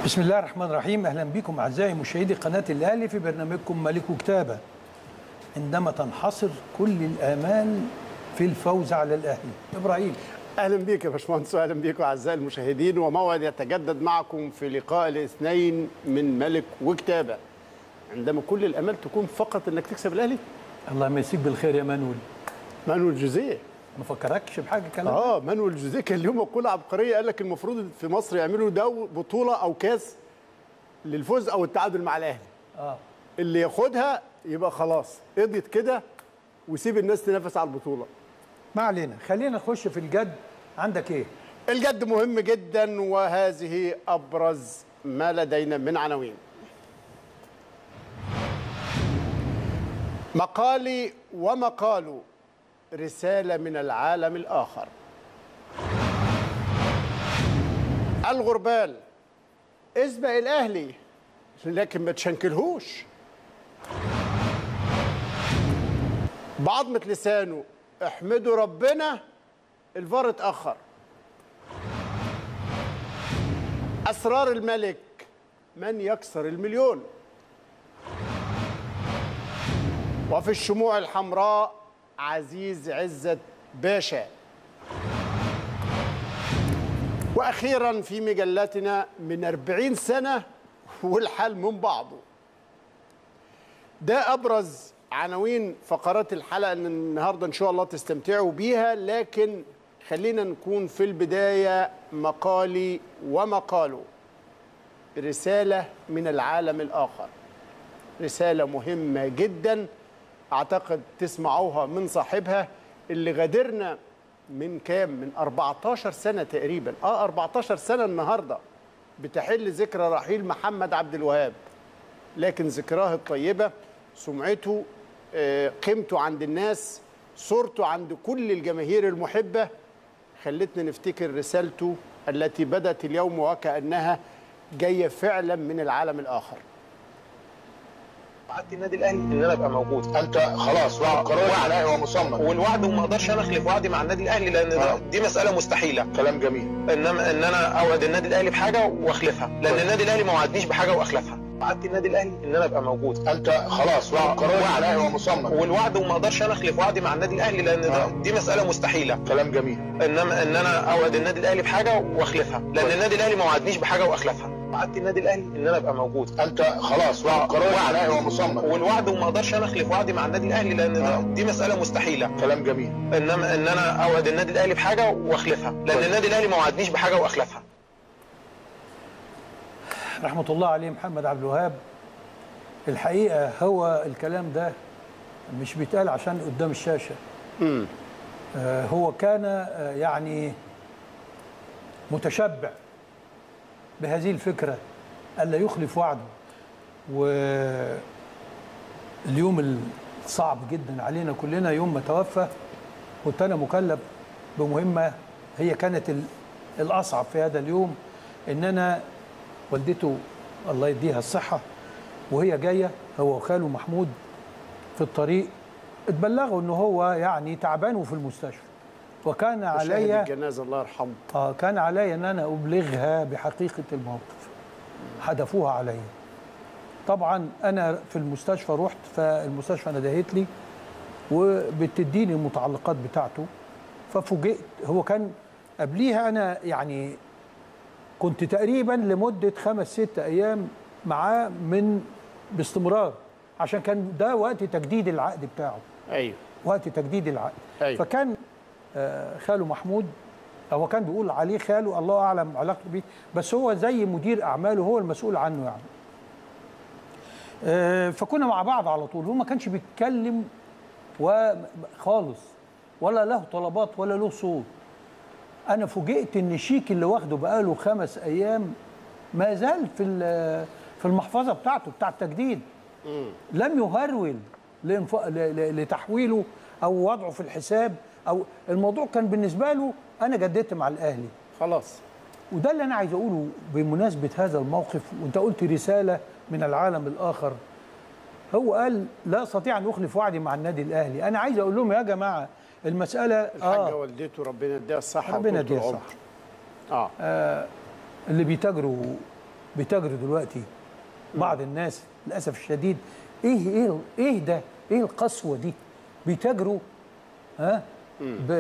بسم الله الرحمن الرحيم اهلا بكم اعزائي مشاهدي قناه الاهلي في برنامجكم ملك كتابه عندما تنحصر كل الامال في الفوز على الاهلي ابراهيم اهلا بيك يا باشمهندس واهلا بيكم اعزائي المشاهدين وموعد يتجدد معكم في لقاء الاثنين من ملك وكتابه عندما كل الامال تكون فقط انك تكسب الاهلي الله يمسيك بالخير يا مانويل مانويل جوزيه ما فكركش بحاجه كلام اه مانويل جوزيه كان اليوم مقوله عبقريه قال لك المفروض في مصر يعملوا دو بطوله او كاس للفوز او التعادل مع الاهلي اه اللي ياخدها يبقى خلاص قضيت كده وسيب الناس تنافس على البطوله ما علينا خلينا نخش في الجد عندك ايه الجد مهم جدا وهذه ابرز ما لدينا من عناوين مقالي ومقال رساله من العالم الاخر الغربال اسبق الاهلي لكن ما تشنكلهوش بعضمة لسانه احمدوا ربنا الفار اتأخر أسرار الملك من يكسر المليون وفي الشموع الحمراء عزيز عزت باشا وأخيرا في مجلتنا من أربعين سنة والحال من بعضه ده أبرز عناوين فقرات الحلقة ان النهاردة إن شاء الله تستمتعوا بيها لكن خلينا نكون في البداية مقالي ومقاله رسالة من العالم الآخر رسالة مهمة جدا أعتقد تسمعوها من صاحبها اللي غادرنا من كام من 14 سنة تقريبا اه 14 سنة النهاردة بتحل ذكرى رحيل محمد عبد الوهاب لكن ذكراه الطيبة سمعته آه، قيمته عند الناس صورته عند كل الجماهير المحبة خلتنا نفتكر رسالته التي بدت اليوم وكأنها جاية فعلا من العالم الآخر وعدت النادي الاهلي ان انا ابقى موجود انت خلاص واخد قرار عليا ومصمم والوعد وما اقدرش انا اخلف وعدي مع النادي الاهلي لان ده آه. دي مساله مستحيله كلام جميل انما ان انا اوعد النادي الاهلي بحاجه واخلفها لان النادي الاهلي ما وعدنيش بحاجه واخلفها وعدت النادي الاهلي ان انا ابقى موجود انت خلاص واخد قرار عليا ومصمم والوعد وما اقدرش انا اخلف وعدي مع النادي الاهلي لان ده آه. دي مساله مستحيله كلام جميل انما ان انا اوعد النادي الاهلي بحاجه واخلفها لان النادي الاهلي ما وعدنيش بحاجه واخلفها وعدت النادي الاهلي ان انا ابقى موجود انت خلاص واخد قرار عليا ومصمم والوعد وما اقدرش انا اخلف وعدي مع النادي الاهلي لان ده آه. دي مساله مستحيله كلام جميل انما ان انا اوعد النادي الاهلي بحاجه واخلفها لان النادي الاهلي ما وعدنيش بحاجه واخلفها رحمه الله عليه محمد عبد الوهاب الحقيقه هو الكلام ده مش بيتقال عشان قدام الشاشه آه هو كان آه يعني متشبع بهذه الفكره الا يخلف وعده واليوم الصعب جدا علينا كلنا يوم ما توفى كنت انا مكلف بمهمه هي كانت ال- الاصعب في هذا اليوم ان انا والدته الله يديها الصحه وهي جايه هو وخاله محمود في الطريق اتبلغوا ان هو يعني تعبان وفي المستشفى وكان شاهد عليا الجنازة الله يرحمه اه كان علي ان انا ابلغها بحقيقه الموقف حدفوها علي طبعا انا في المستشفى رحت فالمستشفى ندهت لي وبتديني المتعلقات بتاعته ففوجئت هو كان قبليها انا يعني كنت تقريبا لمده خمس ست ايام معاه من باستمرار عشان كان ده وقت تجديد العقد بتاعه أيوه وقت تجديد العقد أيوة. فكان آه، خاله محمود هو كان بيقول عليه خاله الله اعلم علاقته بيه بس هو زي مدير اعماله هو المسؤول عنه يعني آه، فكنا مع بعض على طول هو ما كانش بيتكلم و- خالص ولا له طلبات ولا له صوت انا فوجئت ان الشيك اللي واخده بقاله خمس ايام ما زال في ال- في المحفظه بتاعته بتاع التجديد لم يهرول لإنف... ل... ل... لتحويله او وضعه في الحساب او الموضوع كان بالنسبه له انا جددت مع الاهلي خلاص وده اللي انا عايز اقوله بمناسبه هذا الموقف وانت قلت رساله من العالم الاخر هو قال لا استطيع ان اخلف وعدي مع النادي الاهلي انا عايز اقول لهم يا جماعه المساله الحاجه اه والدته ربنا يديها الصحه ربنا وطول يديها العمر. الصحة. اه اللي بيتاجروا بتجري دلوقتي بعض الناس للاسف الشديد ايه ايه ايه ده ايه القسوه دي بيتاجروا ها ب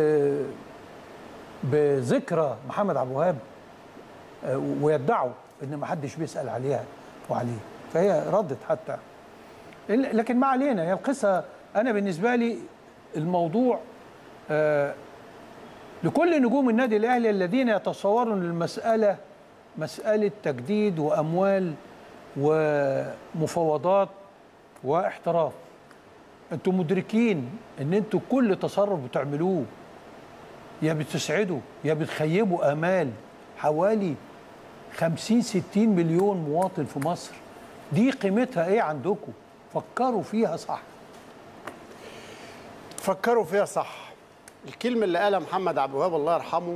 بذكرى محمد عبد الوهاب آه، ويدعوا ان ما حدش بيسال عليها وعليه فهي ردت حتى إلا- لكن ما علينا هي القصه انا بالنسبه لي الموضوع آه، لكل نجوم النادي الاهلي الذين يتصورون المساله مساله تجديد واموال ومفاوضات واحتراف انتم مدركين ان انتم كل تصرف بتعملوه يا بتسعدوا يا بتخيبوا امال حوالي 50 60 مليون مواطن في مصر دي قيمتها ايه عندكم فكروا فيها صح فكروا فيها صح الكلمة اللي قالها محمد عبد الوهاب الله يرحمه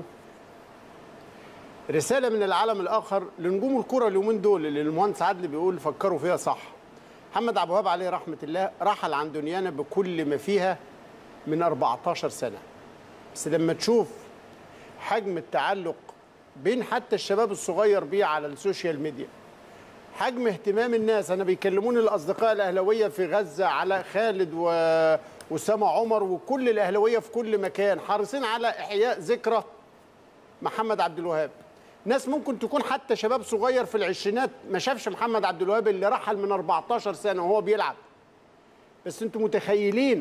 رسالة من العالم الآخر لنجوم الكرة اليومين دول اللي المهندس عدلي بيقول فكروا فيها صح محمد عبد الوهاب عليه رحمة الله رحل عن دنيانا بكل ما فيها من 14 سنة بس لما تشوف حجم التعلق بين حتى الشباب الصغير بيه على السوشيال ميديا حجم اهتمام الناس انا بيكلموني الاصدقاء الاهلاويه في غزه على خالد و... وسام عمر وكل الاهلاويه في كل مكان حريصين على احياء ذكرى محمد عبد الوهاب ناس ممكن تكون حتى شباب صغير في العشرينات ما شافش محمد عبد الوهاب اللي رحل من 14 سنه وهو بيلعب بس انتوا متخيلين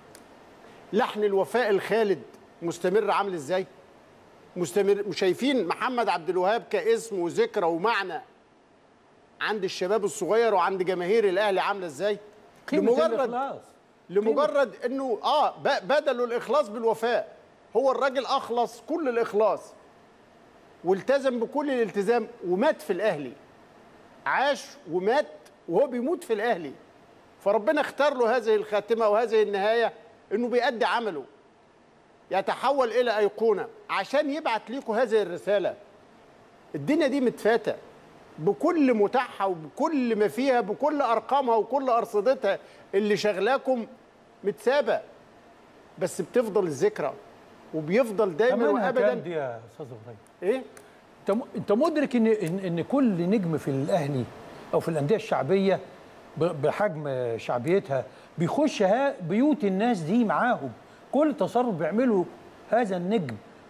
لحن الوفاء الخالد مستمر عامل ازاي مستمر شايفين محمد عبد الوهاب كاسم وذكرى ومعنى عند الشباب الصغير وعند جماهير الاهلي عامله ازاي قيمة لمجرد الإخلاص. لمجرد انه اه ب- بدلوا الاخلاص بالوفاء هو الراجل اخلص كل الاخلاص والتزم بكل الالتزام ومات في الاهلي عاش ومات وهو بيموت في الاهلي فربنا اختار له هذه الخاتمه وهذه النهايه انه بيأدي عمله يتحول الى ايقونه عشان يبعت ليكم هذه الرساله الدنيا دي متفاته بكل متاحها وبكل ما فيها بكل ارقامها وكل ارصدتها اللي شغلاكم متسابه بس بتفضل الذكرى وبيفضل دايما ثمنها كام وابدا دي يا استاذ ابراهيم ايه انت م- انت مدرك ان ان ان كل نجم في الاهلي او في الانديه الشعبيه ب- بحجم شعبيتها بيخش ها بيوت الناس دي معاهم كل تصرف بيعمله هذا النجم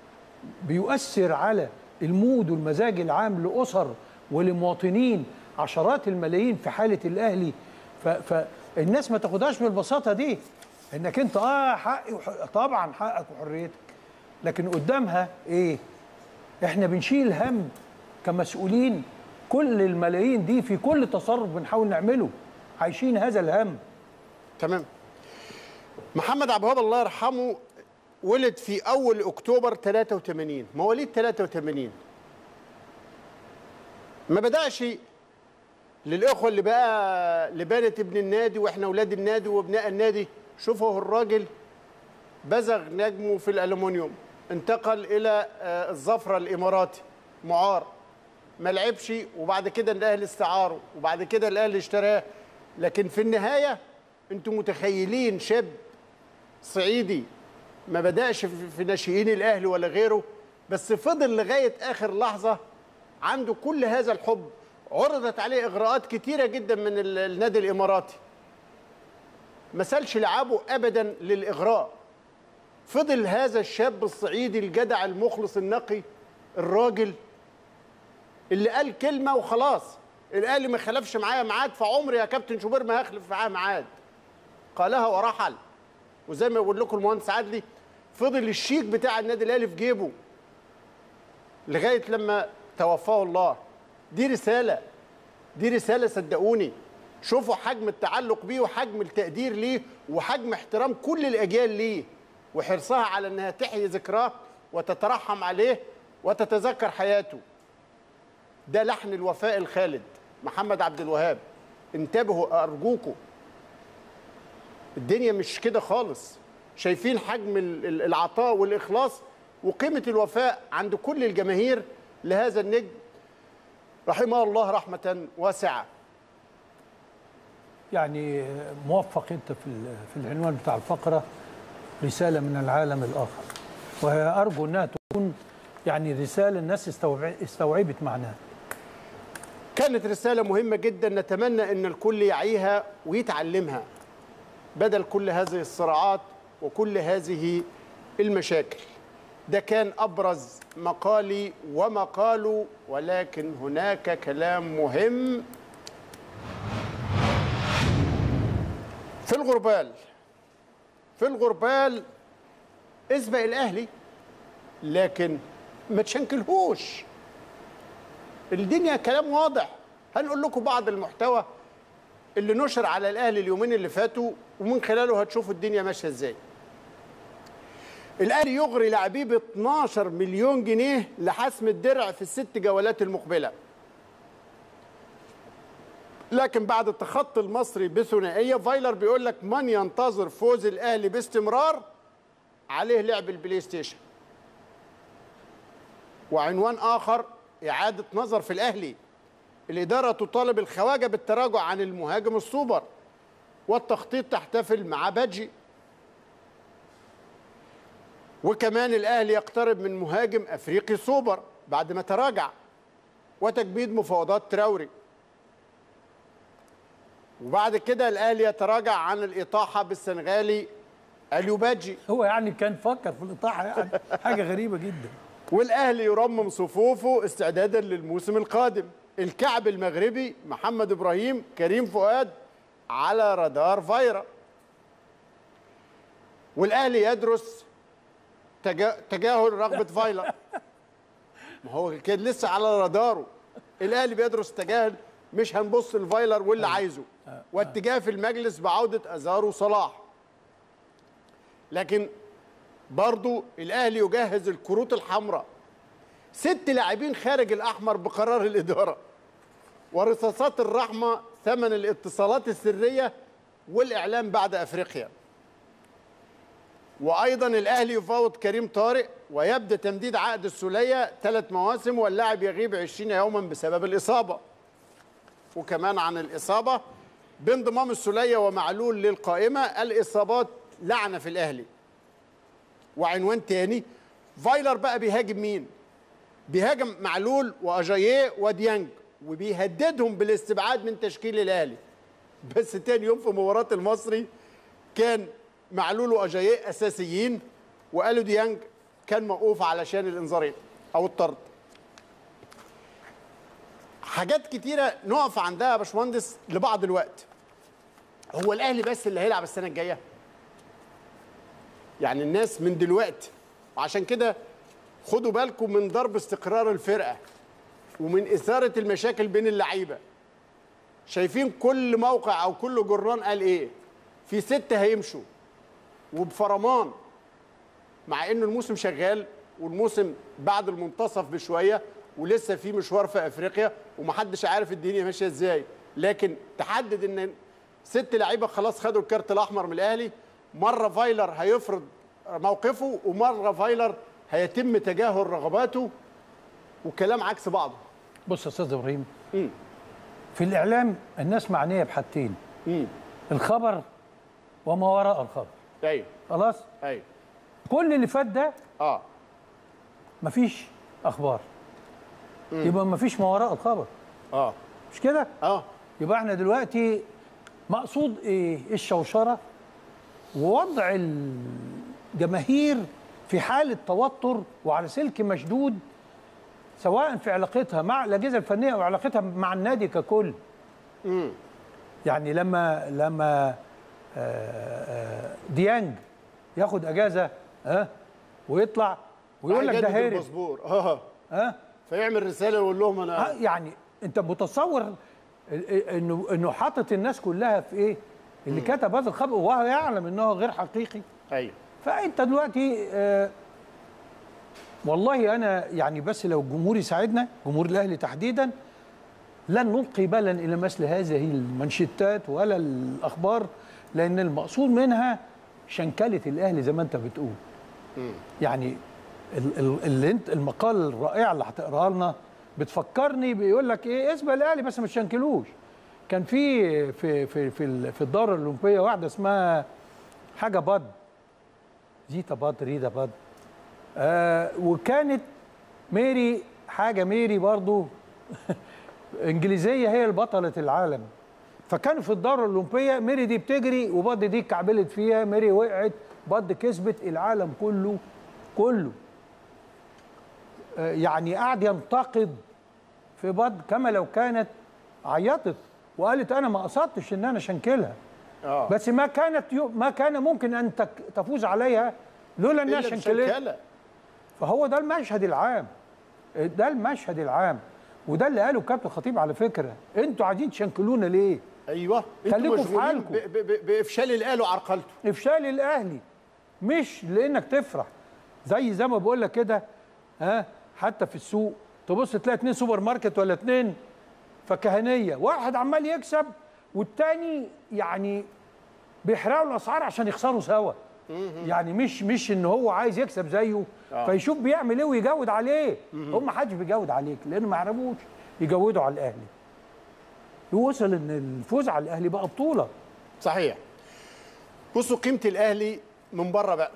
بيؤثر على المود والمزاج العام لاسر ولمواطنين عشرات الملايين في حاله الاهلي ف- فالناس ما تاخدهاش بالبساطه دي انك انت اه حقي وح- طبعا حقك وحريتك لكن قدامها ايه احنا بنشيل هم كمسؤولين كل الملايين دي في كل تصرف بنحاول نعمله عايشين هذا الهم تمام محمد عبد الوهاب الله يرحمه ولد في اول اكتوبر 83 مواليد 83 ما بداش للاخوه اللي بقى لبانه ابن النادي واحنا اولاد النادي وابناء النادي شوفوا الراجل بزغ نجمه في الالومنيوم انتقل الى آه، الظفره الاماراتي معار ما لعبش وبعد كده الاهلي استعاره وبعد كده الاهلي اشتراه لكن في النهايه انتم متخيلين شاب صعيدي ما بداش في في ناشئين الاهلي ولا غيره بس فضل لغايه اخر لحظه عنده كل هذا الحب عرضت عليه اغراءات كتيره جدا من ال- النادي الاماراتي ما سالش لعابه ابدا للاغراء فضل هذا الشاب الصعيدي الجدع المخلص النقي الراجل اللي قال كلمه وخلاص الاهلي ما خلفش معايا ميعاد فعمري يا كابتن شوبير ما هخلف معاه ميعاد قالها ورحل وزي ما بقول لكم المهندس عدلي فضل الشيك بتاع النادي الاهلي في جيبه لغايه لما توفاه الله دي رساله دي رساله صدقوني شوفوا حجم التعلق بيه وحجم التقدير ليه وحجم احترام كل الاجيال ليه وحرصها على انها تحيي ذكراه وتترحم عليه وتتذكر حياته ده لحن الوفاء الخالد محمد عبد الوهاب انتبهوا ارجوكم الدنيا مش كده خالص شايفين حجم ال- ال- العطاء والاخلاص وقيمه الوفاء عند كل الجماهير لهذا النجم رحمه الله رحمه واسعه يعني موفق انت في ال- في العنوان بتاع الفقره رساله من العالم الاخر وارجو انها تكون يعني رساله الناس استوعب- استوعبت معناها كانت رسالة مهمة جدا نتمنى أن الكل يعيها ويتعلمها بدل كل هذه الصراعات وكل هذه المشاكل ده كان أبرز مقالي ومقاله ولكن هناك كلام مهم في الغربال في الغربال اسبق الأهلي لكن ما تشنكلهوش الدنيا كلام واضح هنقول لكم بعض المحتوى اللي نشر على الاهلي اليومين اللي فاتوا ومن خلاله هتشوفوا الدنيا ماشيه ازاي الاهلي يغري لاعبيه ب 12 مليون جنيه لحسم الدرع في الست جولات المقبله لكن بعد التخطي المصري بثنائيه فايلر بيقول لك من ينتظر فوز الاهلي باستمرار عليه لعب البلاي ستيشن وعنوان اخر اعاده نظر في الاهلي الاداره تطالب الخواجه بالتراجع عن المهاجم السوبر والتخطيط تحتفل مع بادجي وكمان الاهلي يقترب من مهاجم افريقي سوبر بعد ما تراجع وتجميد مفاوضات تراوري وبعد كده الاهلي يتراجع عن الاطاحه بالسنغالي اليو بادجي هو يعني كان فكر في الاطاحه يعني حاجه غريبه جدا والاهلي يرمم صفوفه استعدادا للموسم القادم الكعب المغربي محمد ابراهيم كريم فؤاد على رادار فايرا والاهلي يدرس تجا- تجاهل رغبه فايلر ما هو كده لسه على راداره الاهلي بيدرس تجاهل مش هنبص لفايلر واللي عايزه واتجاه في المجلس بعوده ازارو صلاح لكن برضو الاهلي يجهز الكروت الحمراء ست لاعبين خارج الاحمر بقرار الاداره ورصاصات الرحمه ثمن الاتصالات السريه والاعلام بعد افريقيا وايضا الاهلي يفاوض كريم طارق ويبدا تمديد عقد السوليه ثلاث مواسم واللاعب يغيب 20 يوما بسبب الاصابه وكمان عن الاصابه بانضمام السوليه ومعلول للقائمه الاصابات لعنه في الاهلي وعنوان تاني فايلر بقى بيهاجم مين بيهاجم معلول واجاييه وديانج وبيهددهم بالاستبعاد من تشكيل الاهلي بس تاني يوم في مباراه المصري كان معلول واجاييه اساسيين وقالوا ديانج كان موقوف علشان الانذارين او الطرد حاجات كتيره نقف عندها يا باشمهندس لبعض الوقت هو الاهلي بس اللي هيلعب السنه الجايه يعني الناس من دلوقتي وعشان كده خدوا بالكم من ضرب استقرار الفرقه ومن اثاره المشاكل بين اللعيبه شايفين كل موقع او كل جران قال ايه في ستة هيمشوا وبفرمان مع انه الموسم شغال والموسم بعد المنتصف بشويه ولسه في مشوار في افريقيا ومحدش عارف الدنيا ماشيه ازاي لكن تحدد ان ست لعيبه خلاص خدوا الكارت الاحمر من الاهلي مره فايلر هيفرض موقفه ومره فايلر هيتم تجاهل رغباته وكلام عكس بعضه بص يا استاذ ابراهيم في الاعلام الناس معنيه بحاجتين الخبر وما وراء الخبر ايوه خلاص ايوه كل اللي فات ده اه مفيش اخبار يبقى مفيش ما وراء الخبر اه مش كده اه يبقى احنا دلوقتي مقصود ايه الشوشره ووضع الجماهير في حاله توتر وعلى سلك مشدود سواء في علاقتها مع الاجهزه الفنيه او علاقتها مع النادي ككل يعني لما لما آه، آه، ديانج ياخد اجازه ها ويطلع ويقول لك ده هيجدد هارب الباسبور اه ها فيعمل رساله يقول لهم آه، انا يعني انت متصور ال- ال- انه انه حاطط الناس كلها في ايه اللي كتب هذا الخبر وهو يعلم انه غير حقيقي ايوه فانت دلوقتي آه والله انا يعني بس لو الجمهور يساعدنا جمهور الاهلي تحديدا لن نلقي بالا الى مثل هذه المنشطات ولا الاخبار لان المقصود منها شنكله الاهلي زي ما انت بتقول يعني ال- ال- اللي انت المقال الرائع اللي هتقراها لنا بتفكرني بيقول لك ايه اسبق الاهلي بس ما تشنكلوش كان في في في في, ال- في الدوره الاولمبيه واحده اسمها حاجه باد زيتا باد ريدا باد آه وكانت ميري حاجه ميري برضو انجليزيه هي البطله العالم فكان في الدوره الاولمبيه ميري دي بتجري وبض دي اتكعبلت فيها ميري وقعت بض كسبت العالم كله كله آه، يعني قعد ينتقد في بض كما لو كانت عيطت وقالت انا ما قصدتش ان انا شنكلها اه بس ما كانت يو ما كان ممكن ان تك تفوز عليها لولا انها إلا شنكلت بشنكلة. فهو ده المشهد العام ده المشهد العام وده اللي قاله كابتن خطيب على فكره انتوا عايزين تشنكلونا ليه ايوه انتوا خليكوا في مشغولين حالكم. ب- ب- ب- بافشال الاهلي وعرقلته افشال الاهلي مش لانك تفرح زي زي ما بقول لك كده ها حتى في السوق تبص تلاقي اتنين سوبر ماركت ولا اتنين فكهنيه واحد عمال يكسب والتاني يعني بيحرقوا الاسعار عشان يخسروا سوا يعني مش مش ان هو عايز يكسب زيه آه. فيشوف بيعمل ايه ويجود عليه هم ما حدش بيجود عليك لان ما يعرفوش يجودوا على الاهلي وصل ان الفوز على الاهلي بقى بطوله صحيح بصوا قيمه الاهلي من بره بقى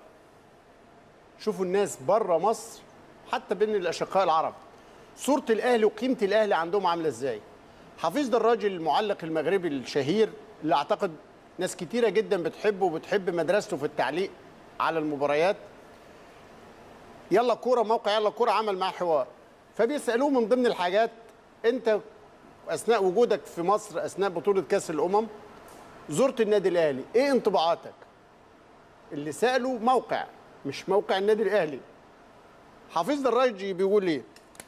شوفوا الناس بره مصر حتى بين الاشقاء العرب صوره الاهلي وقيمه الاهلي عندهم عامله ازاي حفيظ دراج المعلق المغربي الشهير اللي اعتقد ناس كتيره جدا بتحبه وبتحب مدرسته في التعليق على المباريات يلا كوره موقع يلا كوره عمل معاه حوار فبيسالوه من ضمن الحاجات انت اثناء وجودك في مصر اثناء بطوله كاس الامم زرت النادي الاهلي ايه انطباعاتك اللي سالوا موقع مش موقع النادي الاهلي حفيظ دراجي بيقول ايه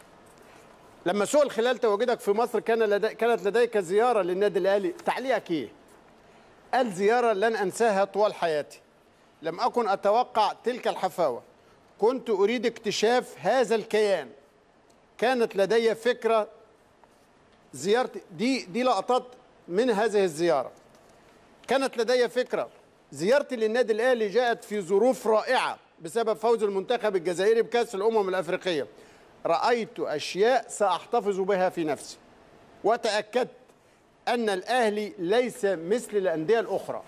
لما سئل خلال تواجدك في مصر كان لدي كانت لديك زياره للنادي الاهلي تعليقك ايه قال زياره لن انساها طوال حياتي لم اكن اتوقع تلك الحفاوه كنت اريد اكتشاف هذا الكيان كانت لدي فكره زيارتي دي دي لقطات من هذه الزياره كانت لدي فكره زيارتي للنادي الاهلي جاءت في ظروف رائعه بسبب فوز المنتخب الجزائري بكاس الامم الافريقيه رايت اشياء ساحتفظ بها في نفسي وتاكدت ان الاهلي ليس مثل الانديه الاخرى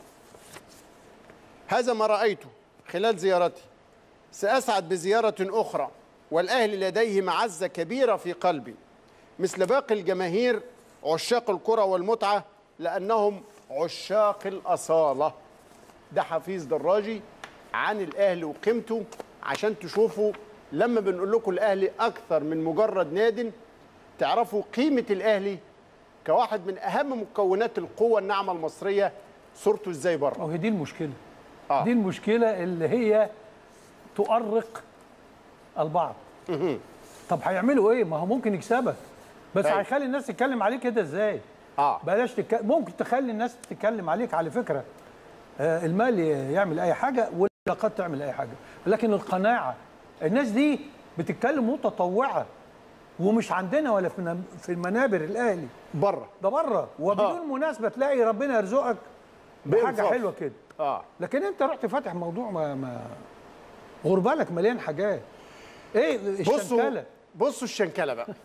هذا ما رايته خلال زيارتي ساسعد بزياره اخرى والاهلي لديه معزه كبيره في قلبي مثل باقي الجماهير عشاق الكره والمتعه لانهم عشاق الاصاله ده حفيظ دراجي عن الاهلي وقيمته عشان تشوفوا لما بنقول لكم الاهلي اكثر من مجرد ناد تعرفوا قيمه الاهلي كواحد من اهم مكونات القوه الناعمه المصريه صورته ازاي بره أو هي دي المشكلة آه. دي المشكلة اللي هي تؤرق البعض طب هيعملوا ايه ما هو ممكن يكسبك بس أيوة. هيخلي الناس تتكلم عليك كده ازاي اه بلاش تك... ممكن تخلي الناس تتكلم عليك على فكرة آه المال يعمل اي حاجة والعلاقات تعمل اي حاجة لكن القناعة الناس دي بتتكلم متطوعة ومش عندنا ولا في من- في المنابر الاهلي بره ده بره وبدون آه. مناسبة تلاقي ربنا يرزقك بحاجة بإنصاف. حلوة كده اه لكن انت رحت فاتح موضوع ما, ما غربالك مليان حاجات ايه بصوا الشنكله بصوا الشنكله بقى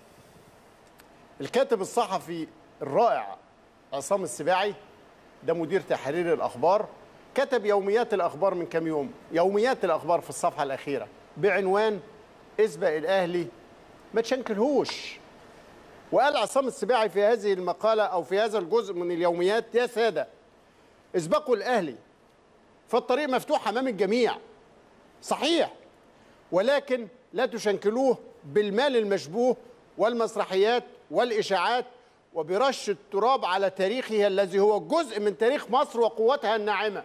الكاتب الصحفي الرائع عصام السباعي ده مدير تحرير الاخبار كتب يوميات الاخبار من كام يوم يوميات الاخبار في الصفحه الاخيره بعنوان اسبق الاهلي ما تشنكلهوش وقال عصام السباعي في هذه المقاله او في هذا الجزء من اليوميات يا ساده اسبقوا الاهلي فالطريق مفتوح امام الجميع صحيح ولكن لا تشنكلوه بالمال المشبوه والمسرحيات والإشاعات وبرش التراب على تاريخه الذي هو جزء من تاريخ مصر وقوتها الناعمة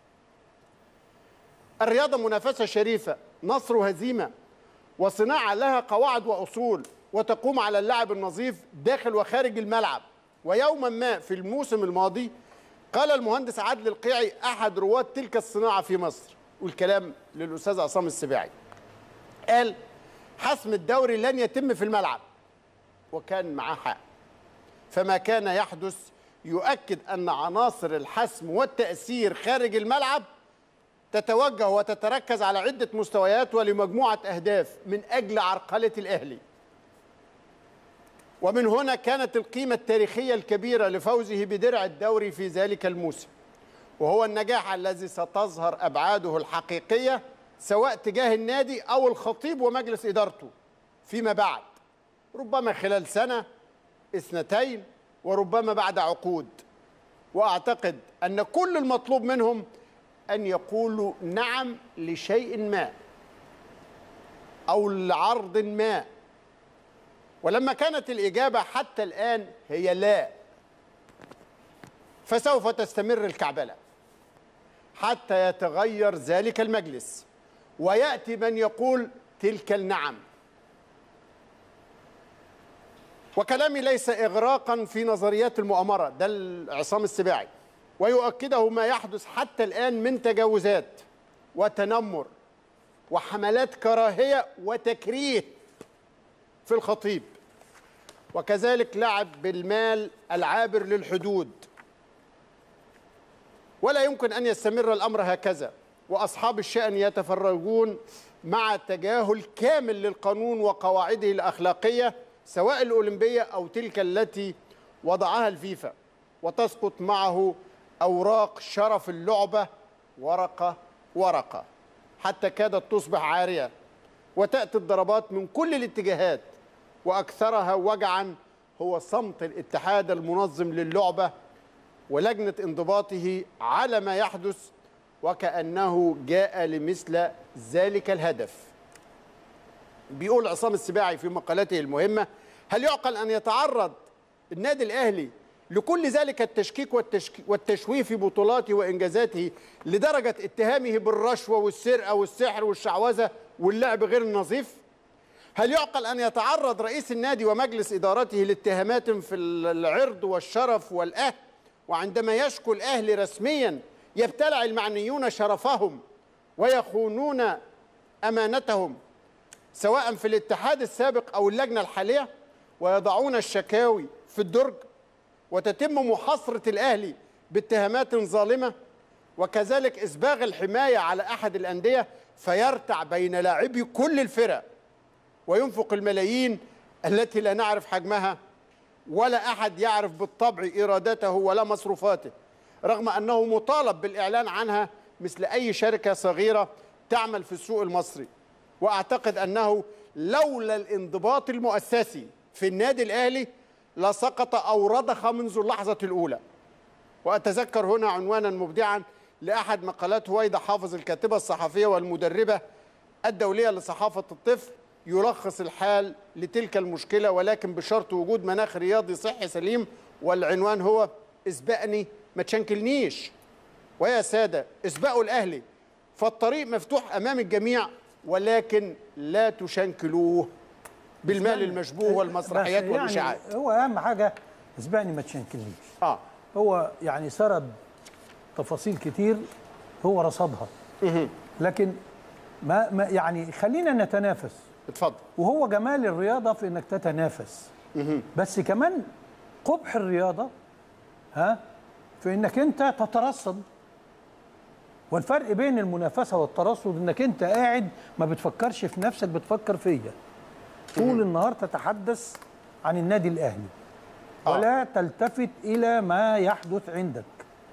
الرياضة منافسة شريفة نصر وهزيمة وصناعة لها قواعد وأصول وتقوم على اللعب النظيف داخل وخارج الملعب ويوما ما في الموسم الماضي قال المهندس عادل القيعي أحد رواد تلك الصناعة في مصر والكلام للأستاذ عصام السباعي قال حسم الدوري لن يتم في الملعب وكان معاه حق فما كان يحدث يؤكد أن عناصر الحسم والتأثير خارج الملعب تتوجه وتتركز على عدة مستويات ولمجموعة أهداف من أجل عرقلة الأهلي ومن هنا كانت القيمة التاريخية الكبيرة لفوزه بدرع الدوري في ذلك الموسم وهو النجاح الذي ستظهر أبعاده الحقيقية سواء تجاه النادي أو الخطيب ومجلس إدارته فيما بعد ربما خلال سنة اثنتين وربما بعد عقود واعتقد ان كل المطلوب منهم ان يقولوا نعم لشيء ما او لعرض ما ولما كانت الاجابه حتى الان هي لا فسوف تستمر الكعبله حتى يتغير ذلك المجلس وياتي من يقول تلك النعم وكلامي ليس اغراقا في نظريات المؤامره ده عصام السباعي ويؤكده ما يحدث حتى الان من تجاوزات وتنمر وحملات كراهيه وتكريه في الخطيب وكذلك لعب بالمال العابر للحدود ولا يمكن ان يستمر الامر هكذا واصحاب الشان يتفرجون مع تجاهل كامل للقانون وقواعده الاخلاقيه سواء الاولمبيه او تلك التي وضعها الفيفا وتسقط معه اوراق شرف اللعبه ورقه ورقه حتى كادت تصبح عاريه وتاتي الضربات من كل الاتجاهات واكثرها وجعا هو صمت الاتحاد المنظم للعبه ولجنه انضباطه على ما يحدث وكانه جاء لمثل ذلك الهدف بيقول عصام السباعي في مقالته المهمه هل يعقل ان يتعرض النادي الاهلي لكل ذلك التشكيك والتشك... والتشويه في بطولاته وانجازاته لدرجه اتهامه بالرشوه والسرقه والسحر والشعوذه واللعب غير النظيف؟ هل يعقل ان يتعرض رئيس النادي ومجلس ادارته لاتهامات في العرض والشرف والاهل وعندما يشكو الاهلي رسميا يبتلع المعنيون شرفهم ويخونون امانتهم سواء في الاتحاد السابق او اللجنه الحاليه ويضعون الشكاوي في الدرج وتتم محاصره الاهلي باتهامات ظالمه وكذلك اسباغ الحمايه على احد الانديه فيرتع بين لاعبي كل الفرق وينفق الملايين التي لا نعرف حجمها ولا احد يعرف بالطبع ايراداته ولا مصروفاته رغم انه مطالب بالاعلان عنها مثل اي شركه صغيره تعمل في السوق المصري واعتقد انه لولا الانضباط المؤسسي في النادي الاهلي لسقط او رضخ منذ اللحظه الاولى واتذكر هنا عنوانا مبدعا لاحد مقالات هويدا حافظ الكاتبه الصحفيه والمدربه الدوليه لصحافه الطفل يلخص الحال لتلك المشكله ولكن بشرط وجود مناخ رياضي صحي سليم والعنوان هو اسبقني ما تشنكلنيش ويا ساده اسبقوا الاهلي فالطريق مفتوح امام الجميع ولكن لا تشنكلوه بالمال المشبوه والمسرحيات بس يعني والاشاعات هو اهم حاجه اسبقني ما تشنكلنيش اه هو يعني سرد تفاصيل كتير هو رصدها لكن ما, ما يعني خلينا نتنافس اتفضل وهو جمال الرياضه في انك تتنافس بس كمان قبح الرياضه ها في انك انت تترصد والفرق بين المنافسه والترصد انك انت قاعد ما بتفكرش في نفسك بتفكر فيا طول النهار تتحدث عن النادي الاهلي آه. ولا تلتفت الى ما يحدث عندك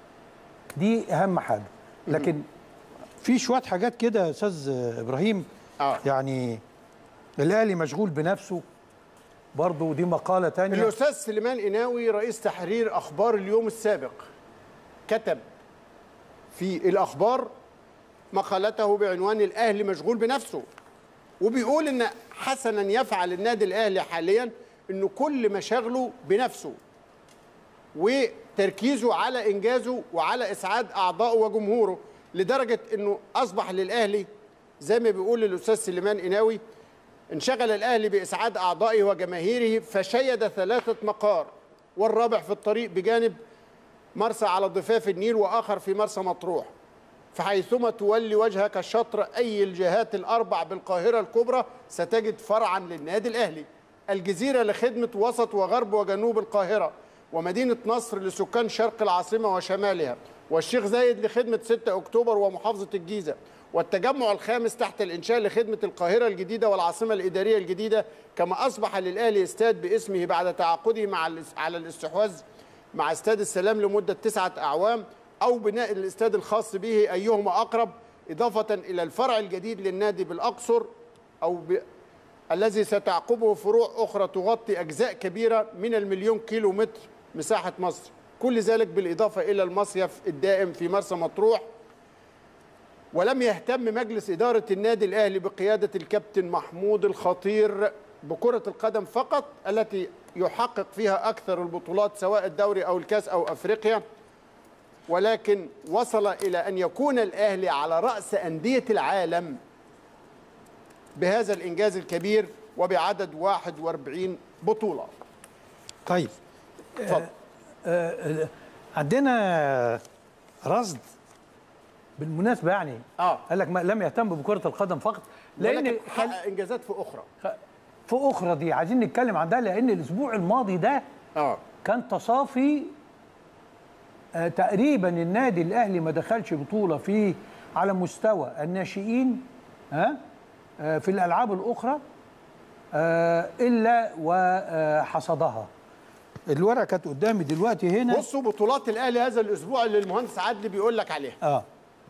دي اهم حاجه لكن في شويه حاجات كده يا استاذ ابراهيم آه. يعني الاهلي مشغول بنفسه برضه دي مقاله تانية الاستاذ سليمان قناوي رئيس تحرير اخبار اليوم السابق كتب في الاخبار مقالته بعنوان الاهلي مشغول بنفسه وبيقول ان حسنا يفعل النادي الاهلي حاليا انه كل مشاغله بنفسه وتركيزه على انجازه وعلى اسعاد اعضائه وجمهوره لدرجه انه اصبح للاهلي زي ما بيقول الاستاذ سليمان قناوي انشغل الاهلي باسعاد اعضائه وجماهيره فشيد ثلاثه مقار والرابع في الطريق بجانب مرسى على ضفاف النيل واخر في مرسى مطروح فحيثما تولي وجهك شطر اي الجهات الاربع بالقاهره الكبرى ستجد فرعا للنادي الاهلي الجزيره لخدمه وسط وغرب وجنوب القاهره ومدينه نصر لسكان شرق العاصمه وشمالها والشيخ زايد لخدمه 6 اكتوبر ومحافظه الجيزه والتجمع الخامس تحت الانشاء لخدمه القاهره الجديده والعاصمه الاداريه الجديده كما اصبح للاهلي استاد باسمه بعد تعاقده مع الاس- على الاستحواذ مع استاد السلام لمده تسعه اعوام او بناء الاستاد الخاص به ايهما اقرب اضافه الى الفرع الجديد للنادي بالاقصر او ب... الذي ستعقبه فروع أخرى تغطي أجزاء كبيرة من المليون كيلو متر مساحة مصر كل ذلك بالإضافة إلى المصيف الدائم في مرسى مطروح ولم يهتم مجلس إدارة النادي الأهلي بقيادة الكابتن محمود الخطير بكرة القدم فقط التي يحقق فيها أكثر البطولات سواء الدوري أو الكاس أو أفريقيا ولكن وصل إلى أن يكون الأهلي على رأس أندية العالم بهذا الإنجاز الكبير وبعدد 41 بطولة طيب اتفضل آه، عندنا رصد بالمناسبه يعني آه. قال لك ما لم يهتم بكره القدم فقط لان لأن حقق إنجازات في أخرى في اخرى دي عايزين نتكلم عن ده لان الاسبوع الماضي ده آه كان تصافي آه تقريبا النادي الاهلي ما دخلش بطوله في على مستوى الناشئين ها آه في الالعاب الاخرى آه الا وحصدها الورقه كانت قدامي دلوقتي هنا بصوا بطولات الأهلي هذا الأسبوع اللي المهندس عدلي بيقول لك عليها اه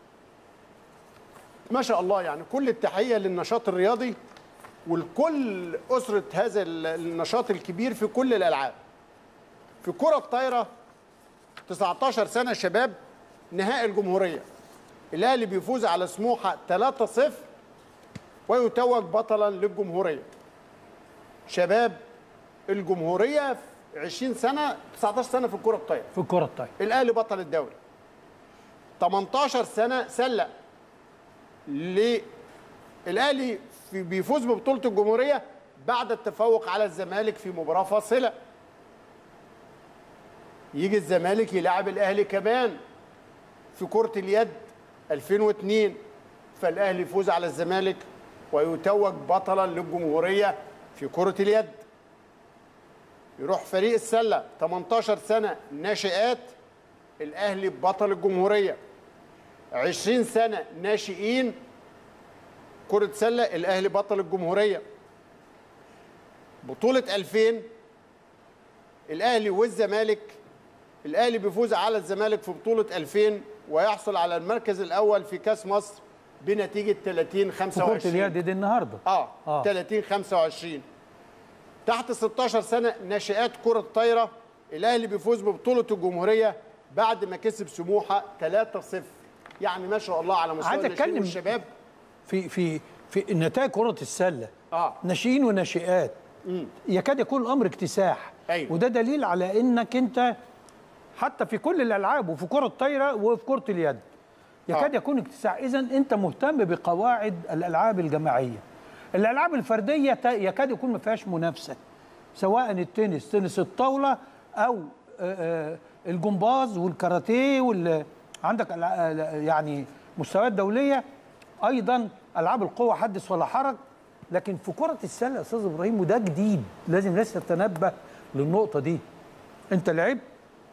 ما شاء الله يعني كل التحية للنشاط الرياضي ولكل أسرة هذا النشاط الكبير في كل الألعاب في كرة الطايرة 19 سنة شباب نهائي الجمهورية الأهلي بيفوز على سموحة 3-0 ويتوج بطلا للجمهورية شباب الجمهورية في 20 سنة 19 سنة في الكرة الطايرة في الكره الطايره الاهلي بطل الدوري 18 سنه سله ل الاهلي في بيفوز ببطوله الجمهوريه بعد التفوق على الزمالك في مباراه فاصله يجي الزمالك يلعب الاهلي كمان في كره اليد 2002 فالاهلي يفوز على الزمالك ويتوج بطلا للجمهوريه في كره اليد يروح فريق السله 18 سنه ناشئات الاهلي بطل الجمهوريه 20 سنه ناشئين كره سله الاهلي بطل الجمهوريه بطوله 2000 الاهلي والزمالك الاهلي بيفوز على الزمالك في بطوله 2000 ويحصل على المركز الاول في كاس مصر بنتيجه 30 في كره 25 اليد دي النهارده اه, آه. آه. 30 25 تحت 16 سنه ناشئات كره الطايره الاهلي بيفوز ببطوله الجمهوريه بعد ما كسب سموحه 3-0 يعني ما شاء الله على مستوى عايز الناشئين أتكلم- والشباب في في في نتائج كره السله اه ناشئين وناشئات يكاد يكون الامر اكتساح أيوة. وده دليل على انك انت حتى في كل الالعاب وفي كره الطايره وفي كره اليد يكاد آه. يكون اكتساح اذا انت مهتم بقواعد الالعاب الجماعيه الالعاب الفرديه ت- يكاد يكون ما فيهاش منافسه سواء التنس تنس الطاوله او آه، آه، الجمباز والكاراتيه وال عندك الع- آه، يعني مستويات دوليه ايضا العاب القوه حدث ولا حرج لكن في كره السله يا استاذ ابراهيم وده جديد لازم الناس تتنبه للنقطه دي انت لعبت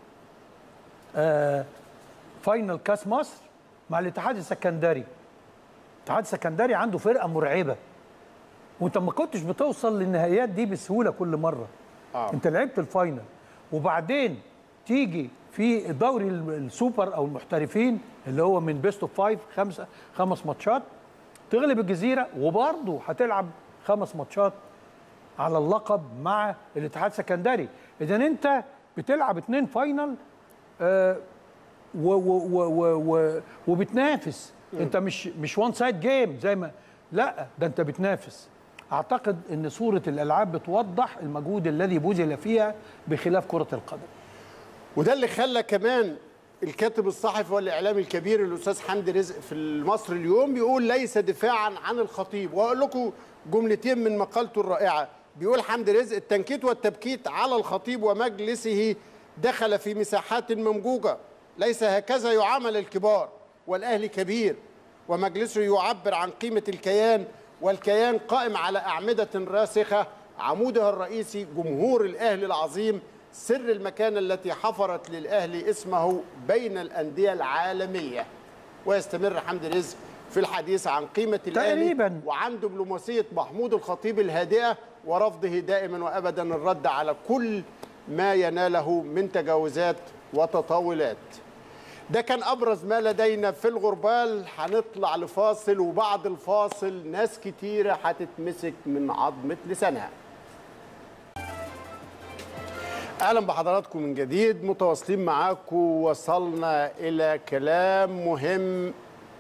آه فاينل كاس مصر مع الاتحاد السكندري الاتحاد السكندري عنده فرقه مرعبه وانت ما كنتش بتوصل للنهائيات دي بسهوله كل مره آه. انت لعبت الفاينل وبعدين تيجي في دوري ال- السوبر او المحترفين اللي هو من بيست اوف فايف خمسه خمس ماتشات تغلب الجزيره وبرضه هتلعب خمس ماتشات على اللقب مع الاتحاد السكندري اذا انت بتلعب اتنين فاينل آه و و و و و وبتنافس انت مش مش وان سايد جيم زي ما لا ده انت بتنافس اعتقد ان صوره الالعاب بتوضح المجهود الذي بذل فيها بخلاف كره القدم وده اللي خلى كمان الكاتب الصحفي والاعلامي الكبير الاستاذ حمدي رزق في المصري اليوم بيقول ليس دفاعا عن الخطيب واقول لكم جملتين من مقالته الرائعه بيقول حمدي رزق التنكيت والتبكيت على الخطيب ومجلسه دخل في مساحات ممجوجه ليس هكذا يعامل الكبار والاهلي كبير ومجلسه يعبر عن قيمه الكيان والكيان قائم على اعمده راسخه عمودها الرئيسي جمهور الاهلي العظيم سر المكانة التي حفرت للأهلي اسمه بين الأندية العالمية ويستمر حمدي رزق في الحديث عن قيمة الأهلي تقريباً. وعن دبلوماسية محمود الخطيب الهادئة ورفضه دائما وأبدا الرد على كل ما يناله من تجاوزات وتطاولات ده كان ابرز ما لدينا في الغربال هنطلع لفاصل وبعد الفاصل ناس كتيره هتتمسك من عظمه لسانها اهلا بحضراتكم من جديد متواصلين معاكم وصلنا الى كلام مهم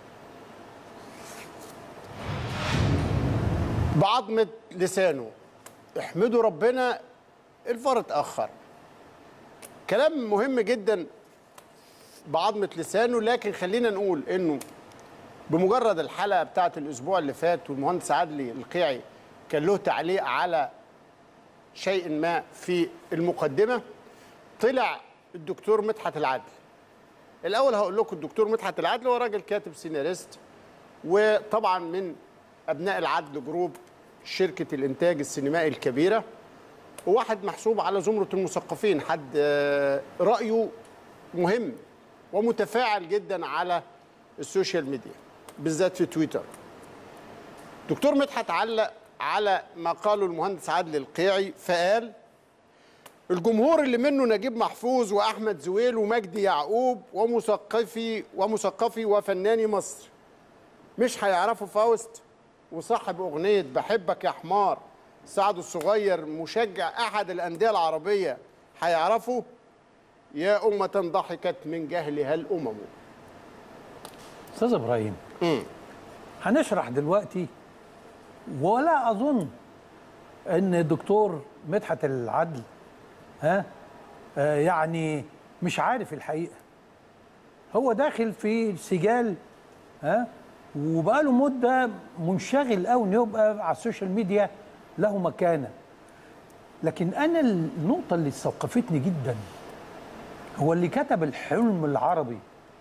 بعظمه لسانه احمدوا ربنا الفار اتاخر كلام مهم جدا بعظمه لسانه لكن خلينا نقول انه بمجرد الحلقه بتاعت الاسبوع اللي فات والمهندس عدلي القيعي كان له تعليق على شيء ما في المقدمه طلع الدكتور مدحت العدل الاول هقول لكم الدكتور مدحت العدل هو راجل كاتب سيناريست وطبعا من ابناء العدل جروب شركه الانتاج السينمائي الكبيره وواحد محسوب على زمره المثقفين حد آه، رايه مهم ومتفاعل جدا على السوشيال ميديا بالذات في تويتر دكتور مدحت علق على ما قاله المهندس عادل القيعي فقال الجمهور اللي منه نجيب محفوظ واحمد زويل ومجدي يعقوب ومثقفي ومثقفي وفناني مصر مش هيعرفوا فاوست وصاحب اغنيه بحبك يا حمار سعد الصغير مشجع احد الانديه العربيه هيعرفوا يا أمة ضحكت من جهلها الأمم استاذ ابراهيم هنشرح دلوقتي ولا اظن ان الدكتور مدحت العدل ها آه يعني مش عارف الحقيقه هو داخل في سجال ها وبقاله مده منشغل قوي انه يبقى على السوشيال ميديا له مكانه لكن انا النقطه اللي استوقفتني جدا هو اللي كتب الحلم العربي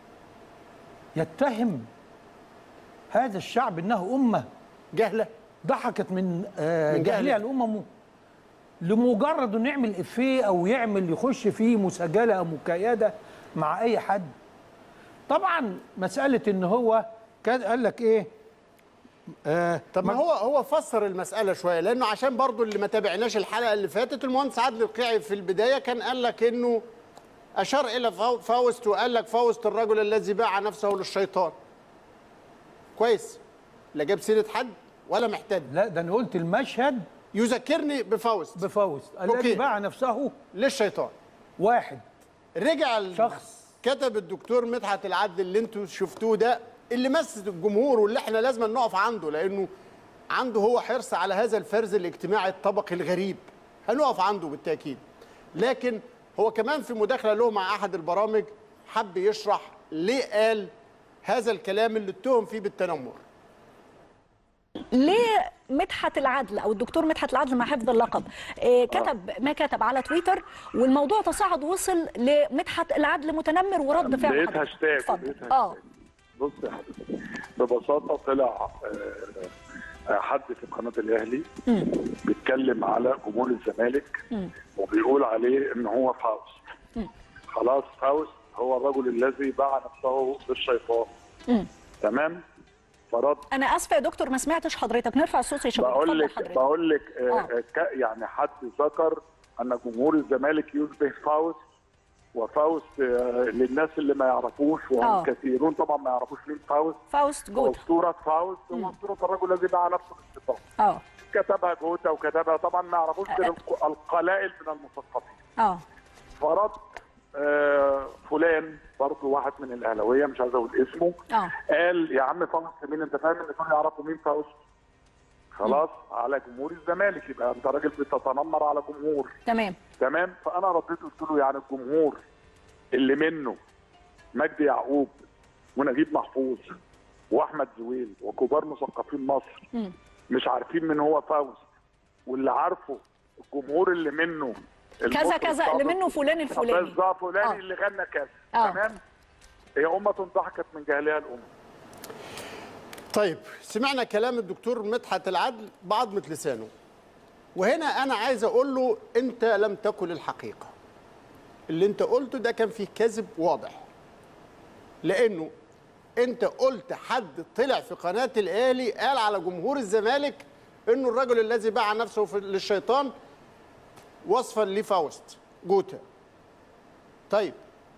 يتهم هذا الشعب انه امه جهلة ضحكت من, آه من جهلها. جهلها الامم لمجرد انه يعمل افيه او يعمل يخش فيه مساجله او مكايده مع اي حد طبعا مساله ان هو كان قال لك ايه آه طب ما هو هو فسر المسألة شوية لأنه عشان برضو اللي ما تابعناش الحلقة اللي فاتت المهندس عادل القيعي في البداية كان قال لك إنه أشار إلى فاو- فاوست وقال لك فاوست الرجل الذي باع نفسه للشيطان كويس لا جاب سيرة حد ولا محتد لا ده انا قلت المشهد يذكرني بفاوست بفوز أوكي. الذي باع نفسه للشيطان واحد رجع ال- شخص. كتب الدكتور مدحت العدل اللي انتوا شفتوه ده اللي مس الجمهور واللي احنا لازم نقف عنده لانه عنده هو حرص على هذا الفرز الاجتماعي الطبقي الغريب هنقف عنده بالتاكيد لكن هو كمان في مداخله له مع احد البرامج حب يشرح ليه قال هذا الكلام اللي اتهم فيه بالتنمر ليه مدحت العدل او الدكتور مدحت العدل مع حفظ اللقب آه، كتب ما كتب على تويتر والموضوع تصاعد وصل لمدحت العدل متنمر ورد فعل لقيت حضرتك. هاشتاج اتفضل. لقيت اه هاشتاج. بص يا حبيبي ببساطه طلع آه، آه، حد في قناه الاهلي بيتكلم على جمهور الزمالك وبيقول عليه ان هو فاوست خلاص فاوست هو الرجل الذي باع نفسه للشيطان تمام فرد انا اسفه يا دكتور ما سمعتش حضرتك نرفع الصوت يا شباب بقول اتفضل لك حضرتك بقول لك آه، آه. آه، ك- يعني حد ذكر ان جمهور الزمالك يشبه فاوست وفاوست آه، للناس اللي ما يعرفوش آه. وهم كثيرون طبعا ما يعرفوش مين فاوست فاوست جوتا اسطوره فاوست هو اسطوره الرجل الذي باع نفسه للشيطان اه كتبها جوتا وكتبها طبعا ما يعرفوش غير الق- القلائل من المثقفين اه فرد آه، فلان برضه واحد من الاهلاويه مش عايز اقول اسمه اه قال يا عم فاوست مين انت فاهم ان دول يعرفوا مين فاوست خلاص على جمهور الزمالك يبقى انت راجل بتتنمر على جمهور تمام تمام فانا رديت قلت له يعني الجمهور اللي منه مجدي يعقوب ونجيب محفوظ واحمد زويل وكبار مثقفين مصر مم. مش عارفين من هو فوز واللي عارفه الجمهور اللي منه كذا المطرب كذا اللي السابق. منه فلان الفلاني بالظبط فلان آه. اللي غنى كذا آه. تمام هي امه ضحكت من جهلها الامه طيب سمعنا كلام الدكتور مدحت العدل بعضمة لسانه وهنا أنا عايز أقول له أنت لم تقل الحقيقة اللي أنت قلته ده كان فيه كذب واضح لأنه أنت قلت حد طلع في قناة الأهلي قال على جمهور الزمالك إنه الرجل الذي باع نفسه في- للشيطان وصفا لفاوست جوتا طيب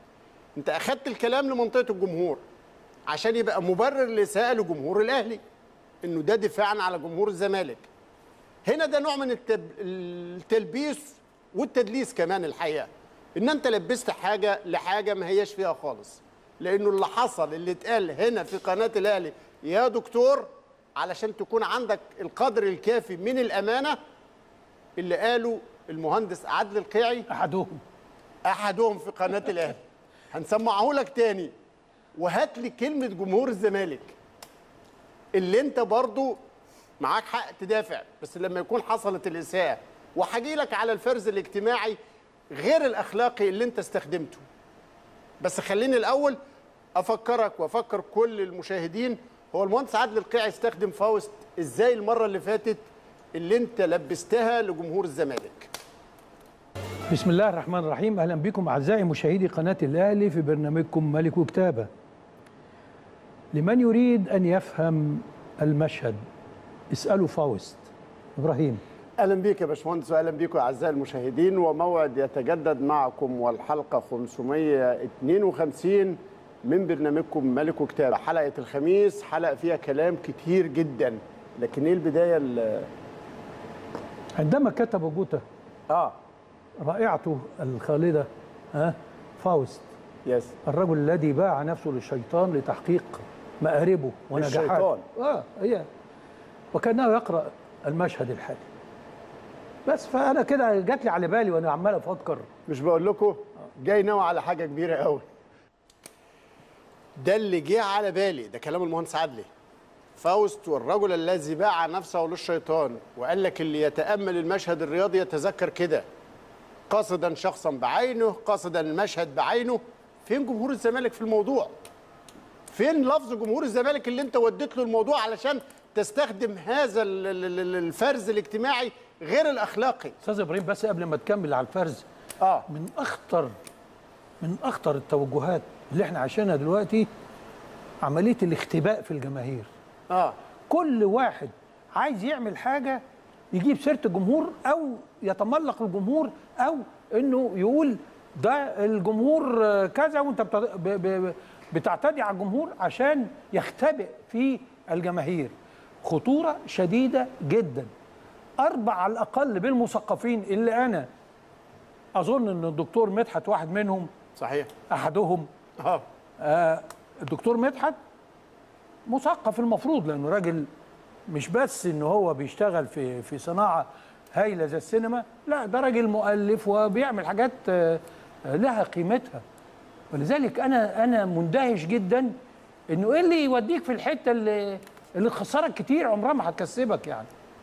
انت اخدت الكلام لمنطقه الجمهور عشان يبقى مبرر لاساءه لجمهور الاهلي انه ده دفاعا على جمهور الزمالك هنا ده نوع من التب... التلبيس والتدليس كمان الحقيقه ان انت لبست حاجه لحاجه ما هياش فيها خالص لانه اللي حصل اللي اتقال هنا في قناه الاهلي يا دكتور علشان تكون عندك القدر الكافي من الامانه اللي قاله المهندس عادل القيعي احدهم احدهم في قناه الاهلي هنسمعه لك تاني وهات لي كلمه جمهور الزمالك اللي انت برضو معاك حق تدافع بس لما يكون حصلت الاساءه وهجي لك على الفرز الاجتماعي غير الاخلاقي اللي انت استخدمته بس خليني الاول افكرك وافكر كل المشاهدين هو المهندس عادل القيعي استخدم فاوست ازاي المره اللي فاتت اللي انت لبستها لجمهور الزمالك بسم الله الرحمن الرحيم اهلا بكم اعزائي مشاهدي قناه الاهلي في برنامجكم ملك وكتابه لمن يريد ان يفهم المشهد اسالوا فاوست ابراهيم اهلا بيك يا باشمهندس واهلا بيكم اعزائي المشاهدين وموعد يتجدد معكم والحلقه 552 من برنامجكم ملك وكتابه حلقه الخميس حلقه فيها كلام كتير جدا لكن ايه البدايه ال- عندما كتب جوتا اه رائعته الخالده ها فاوست يس الرجل الذي باع نفسه للشيطان لتحقيق مآربه ونجاحاته الشيطان. اه هي وكانه يقرا المشهد الحالي بس فانا كده جات لي على بالي وانا عمال افكر مش بقول لكم جاي ناوي على حاجه كبيره قوي ده اللي جه على بالي ده كلام المهندس عدلي فاوست والرجل الذي باع نفسه للشيطان وقال لك اللي يتامل المشهد الرياضي يتذكر كده قاصدا شخصا بعينه قاصدا المشهد بعينه فين جمهور الزمالك في الموضوع فين لفظ جمهور الزمالك اللي انت وديت له الموضوع علشان تستخدم هذا ال- ال- ال- الفرز الاجتماعي غير الاخلاقي استاذ ابراهيم بس قبل ما تكمل على الفرز اه من اخطر من اخطر التوجهات اللي احنا عايشينها دلوقتي عمليه الاختباء في الجماهير اه كل واحد عايز يعمل حاجه يجيب سيره الجمهور او يتملق الجمهور او انه يقول ده الجمهور آه، كذا وانت بت- ب- ب- بتعتدي على الجمهور عشان يختبئ في الجماهير خطوره شديده جدا اربع على الاقل بالمثقفين اللي انا اظن ان الدكتور مدحت واحد منهم صحيح احدهم اه آه، الدكتور مدحت مثقف المفروض لانه راجل مش بس ان هو بيشتغل في في صناعه هايله زي السينما لا ده راجل مؤلف وبيعمل حاجات آه، آه، لها قيمتها ولذلك انا انا مندهش جدا انه ايه اللي يوديك في الحته اللي اللي تخسرك كتير عمرها ما هتكسبك يعني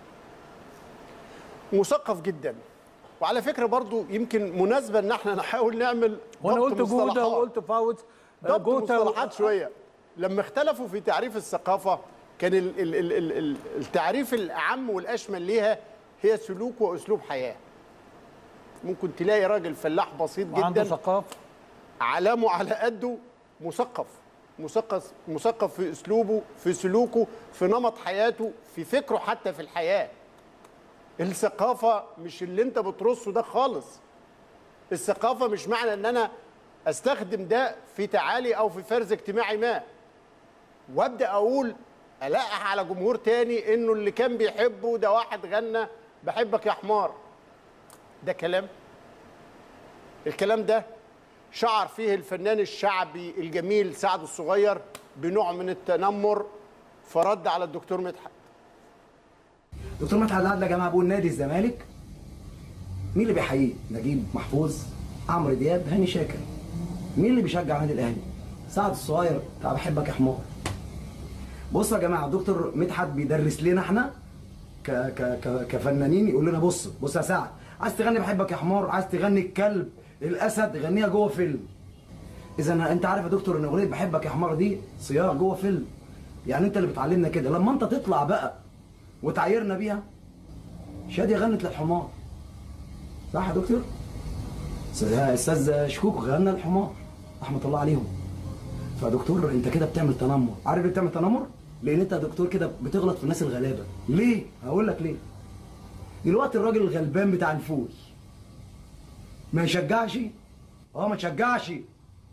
مثقف جدا وعلى فكره برضو يمكن مناسبه ان احنا نحاول نعمل وانا ضبط قلت جوده مصطلحات. وقلت فاوت ضبط جوتا مصطلحات شويه لما اختلفوا في تعريف الثقافه كان ال ال ال ال ال التعريف الاعم والاشمل ليها هي سلوك واسلوب حياه ممكن تلاقي راجل فلاح بسيط وعنده جدا ثقافه علامه على قده مثقف مثقف مثقف في اسلوبه في سلوكه في نمط حياته في فكره حتى في الحياه الثقافه مش اللي انت بترصه ده خالص الثقافه مش معنى ان انا استخدم ده في تعالي او في فرز اجتماعي ما وابدا اقول القح على جمهور تاني انه اللي كان بيحبه ده واحد غنى بحبك يا حمار ده كلام الكلام ده شعر فيه الفنان الشعبي الجميل سعد الصغير بنوع من التنمر فرد على الدكتور مدحت دكتور مدحت العدل يا جماعه بيقول نادي الزمالك مين اللي بيحييه؟ نجيب محفوظ عمرو دياب هاني شاكر مين اللي بيشجع النادي الاهلي؟ سعد الصغير بتاع بحبك يا حمار بصوا يا جماعه دكتور مدحت بيدرس لنا احنا ك ك ك كفنانين يقول لنا بص بص يا سعد عايز تغني بحبك يا حمار عايز تغني الكلب الاسد غنيها جوه فيلم اذا انت عارف يا دكتور ان اغنيه بحبك يا حمار دي صياغه جوه فيلم يعني انت اللي بتعلمنا كده لما انت تطلع بقى وتعايرنا بيها شادية غنت للحمار صح يا دكتور؟ استاذ استاذ شكوك غنى الحمار رحمه الله عليهم فدكتور انت كده بتعمل تنمر عارف ليه بتعمل تنمر؟ لان انت يا دكتور كده بتغلط في الناس الغلابه ليه؟ هقول لك ليه دلوقتي الراجل الغلبان بتاع الفول ما يشجعش اه ما تشجعش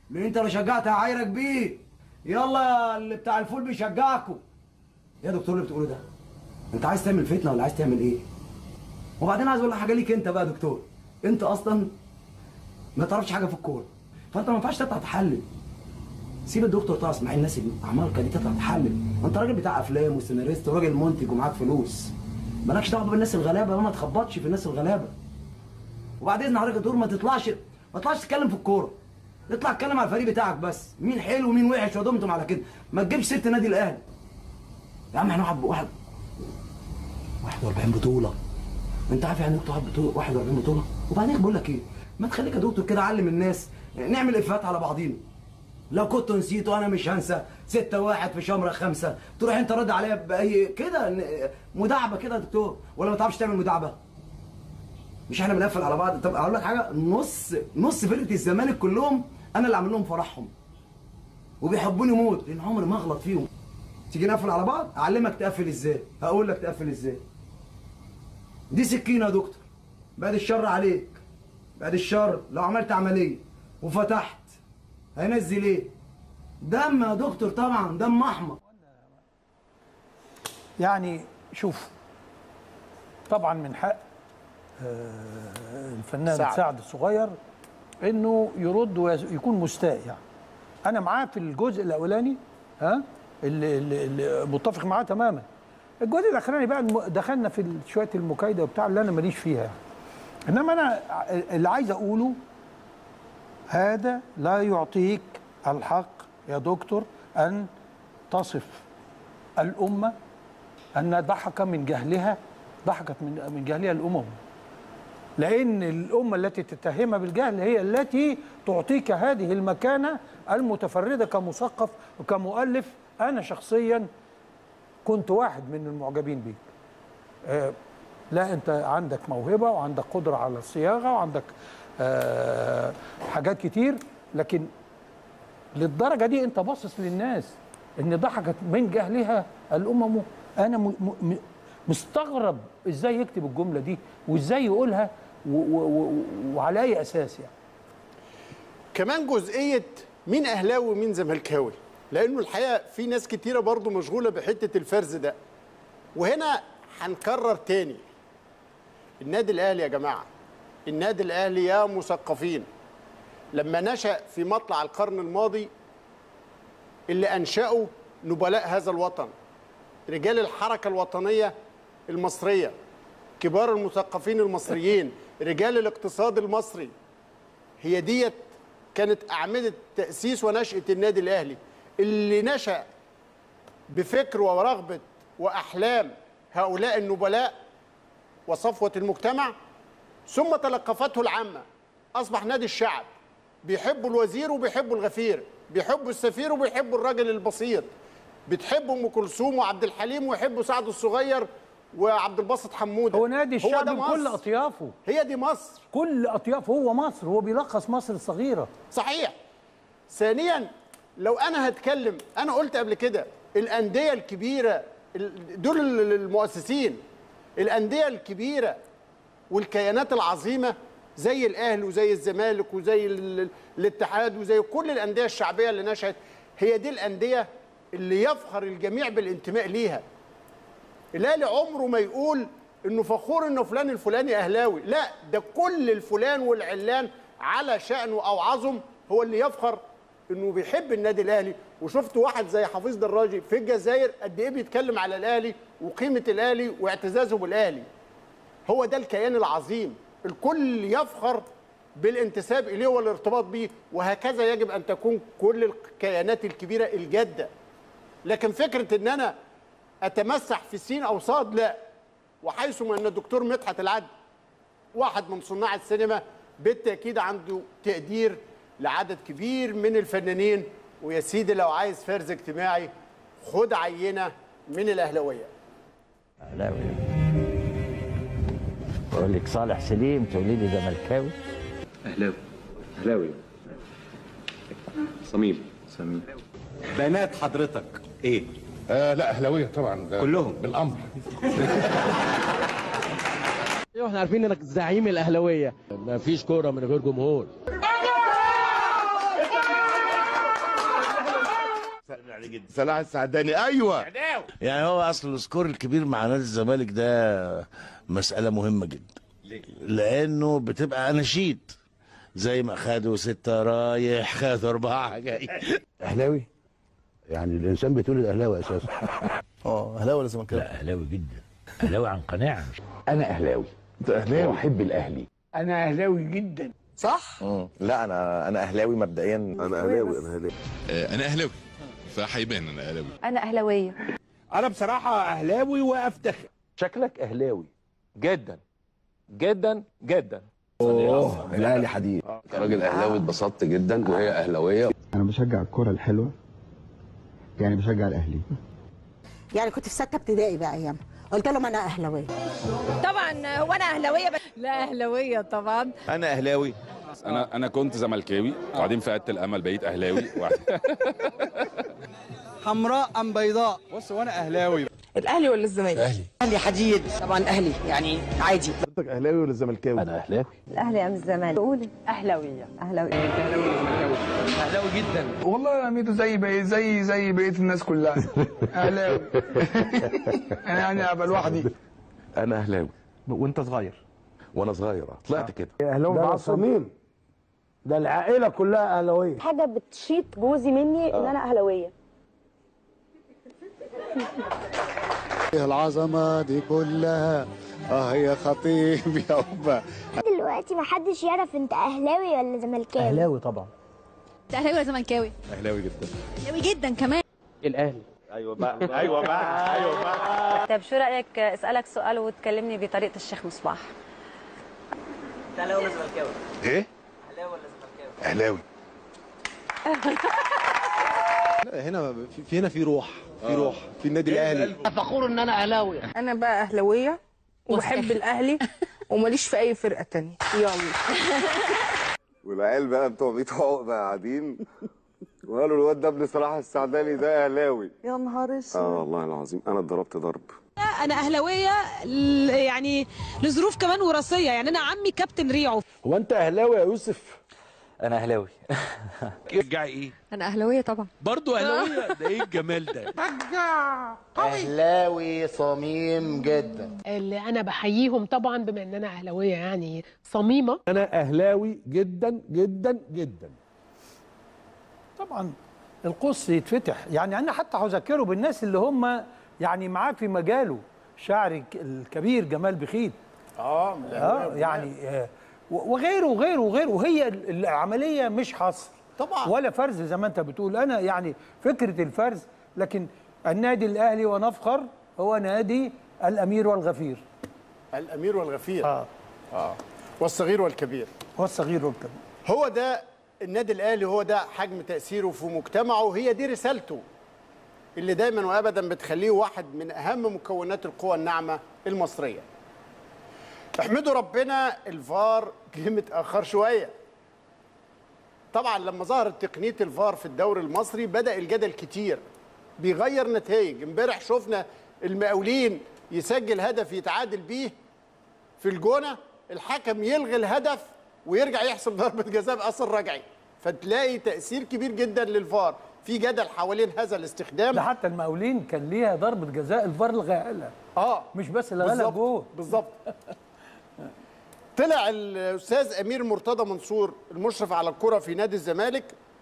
من انت لو شجعت هعايرك بيه يلا اللي بتاع الفول بيشجعكوا يا دكتور اللي بتقوله ده انت عايز تعمل فتنه ولا عايز تعمل ايه وبعدين عايز اقول لك حاجه ليك انت بقى يا دكتور انت اصلا ما تعرفش حاجه في الكوره فانت ما ينفعش تطلع تحلل سيب الدكتور طه اسماعيل الناس الاعمالقه دي تطلع تحلل انت راجل بتاع افلام وسيناريست وراجل منتج ومعاك فلوس مالكش دعوه بالناس الغلابه ما تخبطش في الناس الغلابه وبعدين حضرتك يا دكتور ما تطلعش ما تطلعش تتكلم في الكوره اطلع اتكلم على الفريق بتاعك بس مين حلو ومين وحش ودمتم على كده ما تجيبش سيره النادي الاهلي يا عم احنا واحد واحد 41 بطوله انت عارف يعني ايه واحد بطوله 41 بطوله وبعدين بقول لك ايه ما تخليك يا دكتور كده علم الناس نعمل افيهات على بعضينا لو كنت نسيت وانا مش هنسى ستة واحد في شمرة خمسة تروح انت رد عليا بأي كده ن- مداعبة كده يا دكتور ولا ما تعرفش تعمل مداعبة مش احنا بنقفل على بعض طب اقول لك حاجة نص نص فرقة الزمالك كلهم انا اللي عامل لهم فرحهم وبيحبوني موت لان عمري ما اغلط فيهم تيجي نقفل على بعض اعلمك تقفل ازاي هقول لك تقفل ازاي دي سكينة يا دكتور بعد الشر عليك بعد الشر لو عملت عملية وفتحت هينزل ايه؟ دم يا دكتور طبعا دم احمر يعني شوف طبعا من حق آه، الفنان سعد. سعد, سعد الصغير انه يرد ويكون مستاء يعني انا معاه في الجزء الاولاني ها اللي, اللي, اللي متفق معاه تماما الجزء الاخراني بقى الم- دخلنا في ال- شويه المكايده وبتاع اللي انا ماليش فيها يعني. انما انا ع- اللي عايز اقوله هذا لا يعطيك الحق يا دكتور ان تصف الامه ان ضحك من جهلها ضحكت من من جهلها الامم لان الامه التي تتهمها بالجهل هي التي تعطيك هذه المكانه المتفرده كمثقف وكمؤلف انا شخصيا كنت واحد من المعجبين بيك آه، لا انت عندك موهبه وعندك قدره على الصياغه وعندك آه، حاجات كتير لكن للدرجه دي انت باصص للناس ان ضحكت من جهلها الامم انا م- م- م- مستغرب ازاي يكتب الجمله دي وازاي يقولها و- و- و- وعلى اي اساس يعني كمان جزئيه مين اهلاوي ومين زملكاوي لانه الحقيقه في ناس كتيره برضو مشغوله بحته الفرز ده وهنا هنكرر تاني النادي الاهلي يا جماعه النادي الاهلي يا مثقفين لما نشا في مطلع القرن الماضي اللي انشأوا نبلاء هذا الوطن رجال الحركه الوطنيه المصريه كبار المثقفين المصريين رجال الاقتصاد المصري هي ديت كانت أعمدة تأسيس ونشأة النادي الأهلي اللي نشأ بفكر ورغبة وأحلام هؤلاء النبلاء وصفوة المجتمع ثم تلقفته العامة أصبح نادي الشعب بيحبوا الوزير وبيحبوا الغفير بيحبوا السفير وبيحبوا الراجل البسيط بتحبوا ام كلثوم وعبد الحليم ويحبوا سعد الصغير وعبد الباسط حموده هو نادي الشعب ده بكل مصر. اطيافه هي دي مصر كل اطيافه هو مصر هو بيلخص مصر الصغيره صحيح ثانيا لو انا هتكلم انا قلت قبل كده الانديه الكبيره ال- دول ال- المؤسسين الانديه الكبيره والكيانات العظيمه زي الاهلي وزي الزمالك وزي ال- ال- الاتحاد وزي كل الانديه الشعبيه اللي نشأت هي دي الانديه اللي يفخر الجميع بالانتماء ليها الاهلي عمره ما يقول انه فخور انه فلان الفلاني اهلاوي لا ده كل الفلان والعلان على شأنه او عظم هو اللي يفخر انه بيحب النادي الاهلي وشفت واحد زي حفيظ دراجي في الجزائر قد ايه بيتكلم على الاهلي وقيمه الاهلي واعتزازه بالاهلي هو ده الكيان العظيم الكل يفخر بالانتساب اليه والارتباط به وهكذا يجب ان تكون كل الكيانات الكبيره الجاده لكن فكره ان انا اتمسح في سين او صاد لا وحيثما ان الدكتور مدحت العدل واحد من صناع السينما بالتاكيد عنده تقدير لعدد كبير من الفنانين ويا سيدي لو عايز فرز اجتماعي خد عينه من الاهلاويه اهلاوي بقول لك صالح سليم تقولي لي زملكاوي اهلاوي اهلاوي صميم صميم بنات حضرتك ايه؟ آه لا اهلاويه طبعا ده كلهم؟ بالامر احنا عارفين انك زعيم الاهلاويه مفيش كوره من غير جمهور عليه جدا صلاح السعداني ايوه يعني هو اصل السكور الكبير مع نادي الزمالك ده مساله مهمه جدا لانه بتبقى اناشيد زي ما خدوا ستة رايح خدوا أربعة جاي اهلاوي يعني الانسان بيتولد اهلاوي اساسا اه اهلاوي ولا زملكاوي؟ لا اهلاوي جدا اهلاوي عن قناعه مش انا اهلاوي انت اهلاوي واحب الاهلي انا اهلاوي جدا صح؟ لا انا انا اهلاوي مبدئيا انا اهلاوي انا اهلاوي انا اهلاوي فهيبان انا اهلاوي انا اهلاويه انا بصراحه اهلاوي وافتخر شكلك اهلاوي جدا جدا جدا اوه الاهلي حديد كراجل اهلاوي اتبسطت جدا وهي اهلاويه انا بشجع الكره الحلوه يعني بشجع الاهلي يعني كنت في سته ابتدائي بقى ايام قلت لهم انا اهلاويه طبعا هو انا اهلاويه بس لا اهلاويه طبعا انا اهلاوي انا انا كنت زملكاوي وبعدين فقدت الامل بقيت اهلاوي حمراء ام بيضاء بص وانا اهلاوي الاهلي ولا الزمالك اهلي اهلي حديد طبعا اهلي يعني عادي حضرتك اهلاوي ولا زملكاوي؟ انا اهلاوي الاهلي ام الزمالك قولي اهلاويه اهلاوي اهلاوي جدا والله انا ميدو زي بقية زي زي بقيه الناس كلها اهلاوي انا يعني ابقى لوحدي انا اهلاوي وانت صغير وانا صغير طلعت كده اهلاوي ده معصب مين؟ ده العائله كلها اهلاويه حاجه بتشيط جوزي مني ان انا اهلاويه العظمه دي كلها اه يا خطيب يا أبا دلوقتي ما حدش يعرف انت اهلاوي ولا زملكاوي اهلاوي طبعا انت اهلاوي ولا زملكاوي اهلاوي جدا اهلاوي جدا كمان الاهلي ايوه بقى ايوه بقى ايوه بقى طب شو رايك اسالك سؤال وتكلمني بطريقه الشيخ مصباح اهلاوي ولا زملكاوي؟ ايه اهلاوي ولا زملكاوي؟ اهلاوي هنا في في هنا في روح في روح في النادي الاهلي فخور ان انا اهلاوي انا بقى اهلاويه وبحب الاهلي وماليش في اي فرقه تانية يلا والعيال بقى بتوع بيت عقبه قاعدين وقالوا الواد ده ابن صلاح السعداني ده اهلاوي يا نهار اسود اه والله العظيم انا اتضربت ضرب انا اهلاويه ل- يعني لظروف كمان وراثيه يعني انا عمي كابتن ريعو هو انت اهلاوي يا يوسف؟ انا اهلاوي رجعي ايه انا اهلاويه طبعا برضو اهلاويه ده ايه الجمال ده اهلاوي صميم جدا اللي انا بحييهم طبعا بما ان انا اهلاويه يعني صميمه انا اهلاوي جدا جدا جدا طبعا القص يتفتح يعني انا حتى هذكره بالناس اللي هم يعني معاه في مجاله شاعر الكبير جمال بخيت اه اه يعني آه وغيره وغيره وغيره وهي العمليه مش حصر طبعا ولا فرز زي ما انت بتقول انا يعني فكره الفرز لكن النادي الاهلي ونفخر هو نادي الامير والغفير الامير والغفير اه اه والصغير والكبير والصغير والكبير هو ده النادي الاهلي هو ده حجم تاثيره في مجتمعه هي دي رسالته اللي دايما وابدا بتخليه واحد من اهم مكونات القوى الناعمه المصريه احمدوا ربنا الفار جه متاخر شويه طبعا لما ظهرت تقنيه الفار في الدوري المصري بدا الجدل كتير بيغير نتائج امبارح شفنا المقاولين يسجل هدف يتعادل بيه في الجونه الحكم يلغي الهدف ويرجع يحسب ضربه جزاء باثر رجعي فتلاقي تاثير كبير جدا للفار في جدل حوالين هذا الاستخدام ده حتى المقاولين كان ليها ضربه جزاء الفار لغاها لها اه مش بس لغاها جول بالظبط طلع الاستاذ امير مرتضى منصور المشرف على الكره في نادي الزمالك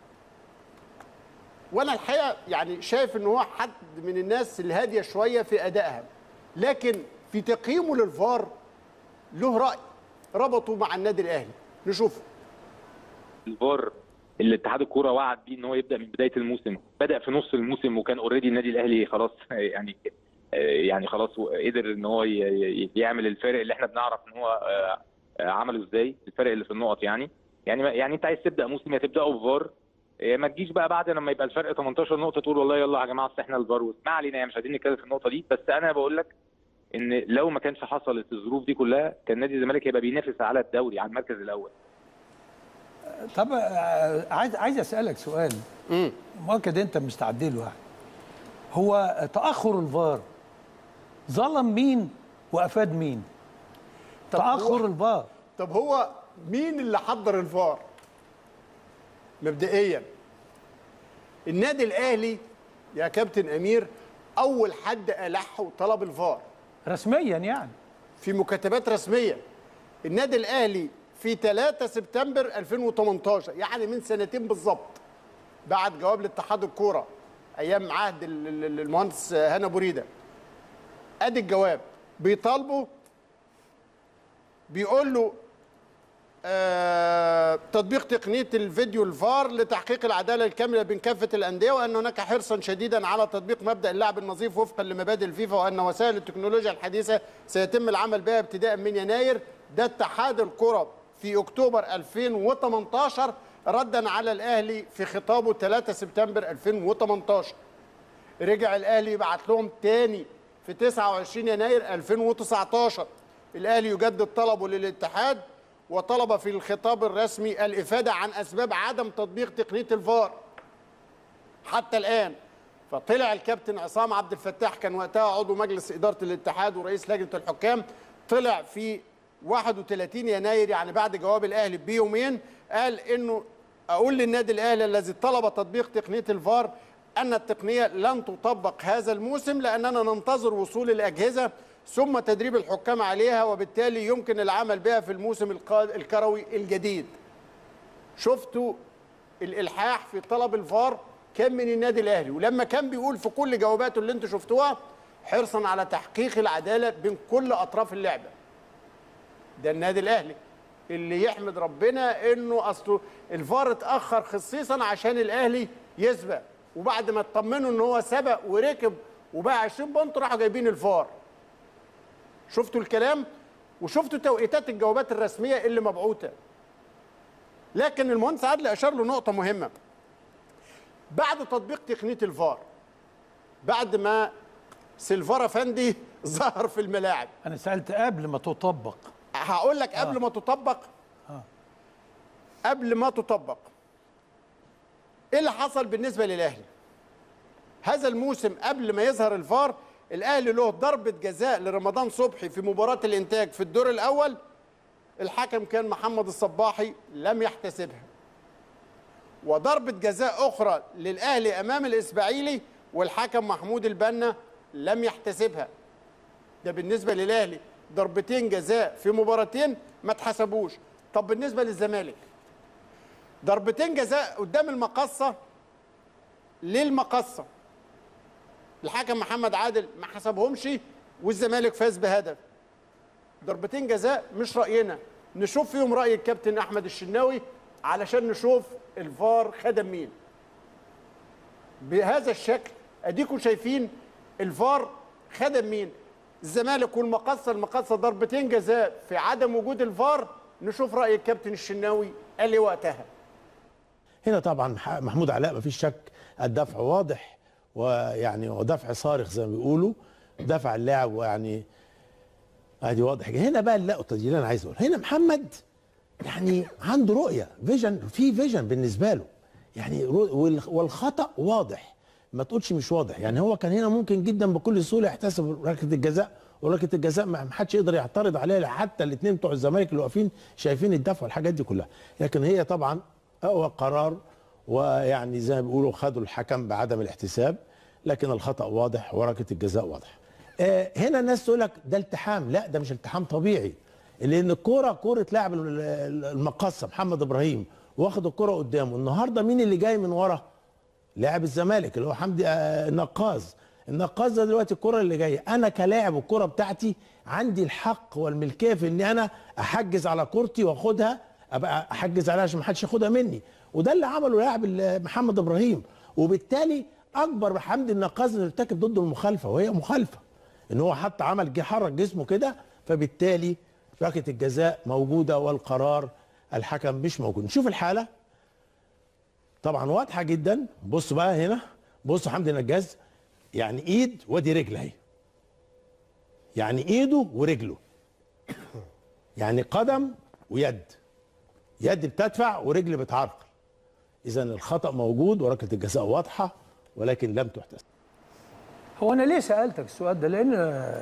وانا الحقيقه يعني شايف ان هو حد من الناس الهاديه شويه في ادائها لكن في تقييمه للفار له راي ربطه مع النادي الاهلي نشوفه الفار اللي اتحاد الكوره وعد بيه ان هو يبدا من بدايه الموسم بدا في نص الموسم وكان اوريدي النادي الاهلي خلاص يعني يعني خلاص قدر ان هو يعمل الفارق اللي احنا بنعرف ان هو عمله ازاي الفرق اللي في النقط يعني يعني يعني انت عايز تبدا موسم يا تبداه بفار ما تجيش بقى بعد لما يبقى الفرق 18 نقطه تقول والله يلا يا جماعه اصل احنا الفار واسمع علينا يعني مش عايزين نتكلم في النقطه دي بس انا بقول لك ان لو ما كانش حصلت الظروف دي كلها كان نادي الزمالك هيبقى بينافس على الدوري على المركز الاول طب عايز عايز اسالك سؤال مؤكد انت مستعد له يعني هو تاخر الفار ظلم مين وافاد مين تاخر الفار طب هو مين اللي حضر الفار مبدئيا النادي الاهلي يا كابتن امير اول حد الح وطلب الفار رسميا يعني في مكاتبات رسميه النادي الاهلي في 3 سبتمبر 2018 يعني من سنتين بالظبط بعد جواب لاتحاد الكوره ايام عهد ال- ال- المهندس هنا بريده ادي الجواب بيطالبوا بيقول له آه تطبيق تقنيه الفيديو الفار لتحقيق العداله الكامله بين كافه الانديه وان هناك حرصا شديدا على تطبيق مبدا اللعب النظيف وفقا لمبادئ الفيفا وان وسائل التكنولوجيا الحديثه سيتم العمل بها ابتداء من يناير ده اتحاد الكره في اكتوبر 2018 ردا على الاهلي في خطابه 3 سبتمبر 2018 رجع الاهلي يبعت لهم تاني في 29 يناير 2019 الاهلي يجدد طلبه للاتحاد وطلب في الخطاب الرسمي الافاده عن اسباب عدم تطبيق تقنيه الفار حتى الان فطلع الكابتن عصام عبد الفتاح كان وقتها عضو مجلس اداره الاتحاد ورئيس لجنه الحكام طلع في 31 يناير يعني بعد جواب الاهلي بيومين قال انه اقول للنادي الاهلي الذي طلب تطبيق تقنيه الفار ان التقنيه لن تطبق هذا الموسم لاننا ننتظر وصول الاجهزه ثم تدريب الحكام عليها وبالتالي يمكن العمل بها في الموسم القا- الكروي الجديد شفتوا الالحاح في طلب الفار كان من النادي الاهلي ولما كان بيقول في كل جواباته اللي انتوا شفتوها حرصا على تحقيق العداله بين كل اطراف اللعبه ده النادي الاهلي اللي يحمد ربنا انه اصله الفار اتاخر خصيصا عشان الاهلي يسبق وبعد ما اطمنوا ان هو سبق وركب وبقى 20 بونت راحوا جايبين الفار شفتوا الكلام وشفتوا توقيتات الجوابات الرسميه اللي مبعوثه لكن المهندس عادل اشار له نقطه مهمه بعد تطبيق تقنيه الفار بعد ما سيلفار افندي ظهر في الملاعب انا سالت قبل ما تطبق هقول لك قبل آه. ما تطبق آه. قبل ما تطبق ايه اللي حصل بالنسبه للاهلي هذا الموسم قبل ما يظهر الفار الاهلي له ضربه جزاء لرمضان صبحي في مباراه الانتاج في الدور الاول الحكم كان محمد الصباحي لم يحتسبها وضربه جزاء اخرى للاهلي امام الاسماعيلي والحكم محمود البنا لم يحتسبها ده بالنسبه للاهلي ضربتين جزاء في مباراتين ما اتحسبوش طب بالنسبه للزمالك ضربتين جزاء قدام المقصه للمقصه الحكم محمد عادل ما حسبهمش والزمالك فاز بهدف ضربتين جزاء مش راينا نشوف فيهم راي الكابتن احمد الشناوي علشان نشوف الفار خدم مين بهذا الشكل اديكم شايفين الفار خدم مين الزمالك والمقصه المقصه ضربتين جزاء في عدم وجود الفار نشوف راي الكابتن الشناوي قال لي وقتها هنا طبعا مح- محمود علاء مفيش شك الدفع واضح ويعني ودفع صارخ زي ما بيقولوا دفع اللاعب ويعني ادي واضح هنا بقى اللقطه دي اللي انا عايز اقولها هنا محمد يعني عنده رؤيه فيجن في فيجن بالنسبه له يعني رو- وال- والخطا واضح ما تقولش مش واضح يعني هو كان هنا ممكن جدا بكل سهوله يحتسب ركله الجزاء وركله الجزاء ما ما حدش يقدر يعترض عليها حتى الاثنين بتوع الزمالك اللي واقفين شايفين الدفع والحاجات دي كلها لكن هي طبعا هو قرار ويعني زي ما بيقولوا خدوا الحكم بعدم الاحتساب لكن الخطا واضح وركله الجزاء واضح آه، هنا الناس تقول لك ده التحام لا ده مش التحام طبيعي لان الكوره كوره لاعب ال- ال- المقصه محمد ابراهيم واخد الكوره قدامه النهارده مين اللي جاي من ورا لاعب الزمالك اللي هو حمدي آه، النقاز النقاز ده دلوقتي الكره اللي جايه انا كلاعب الكره بتاعتي عندي الحق والملكيه في ان انا احجز على كورتي واخدها ابقى احجز عليها عشان ما حدش ياخدها مني وده اللي عمله لاعب ال- محمد ابراهيم وبالتالي اكبر حمدي النقاز اللي ارتكب ضده المخالفه وهي مخالفه ان هو حتى عمل جه حرك جسمه كده فبالتالي ركله الجزاء موجوده والقرار الحكم مش موجود نشوف الحاله طبعا واضحه جدا بص بقى هنا بص حمدي نجاز يعني ايد وادي رجل اهي يعني ايده ورجله يعني قدم ويد يد بتدفع ورجل بتعرقل اذا الخطا موجود وركله الجزاء واضحه ولكن لم تحتسب هو انا ليه سالتك السؤال ده لان آه،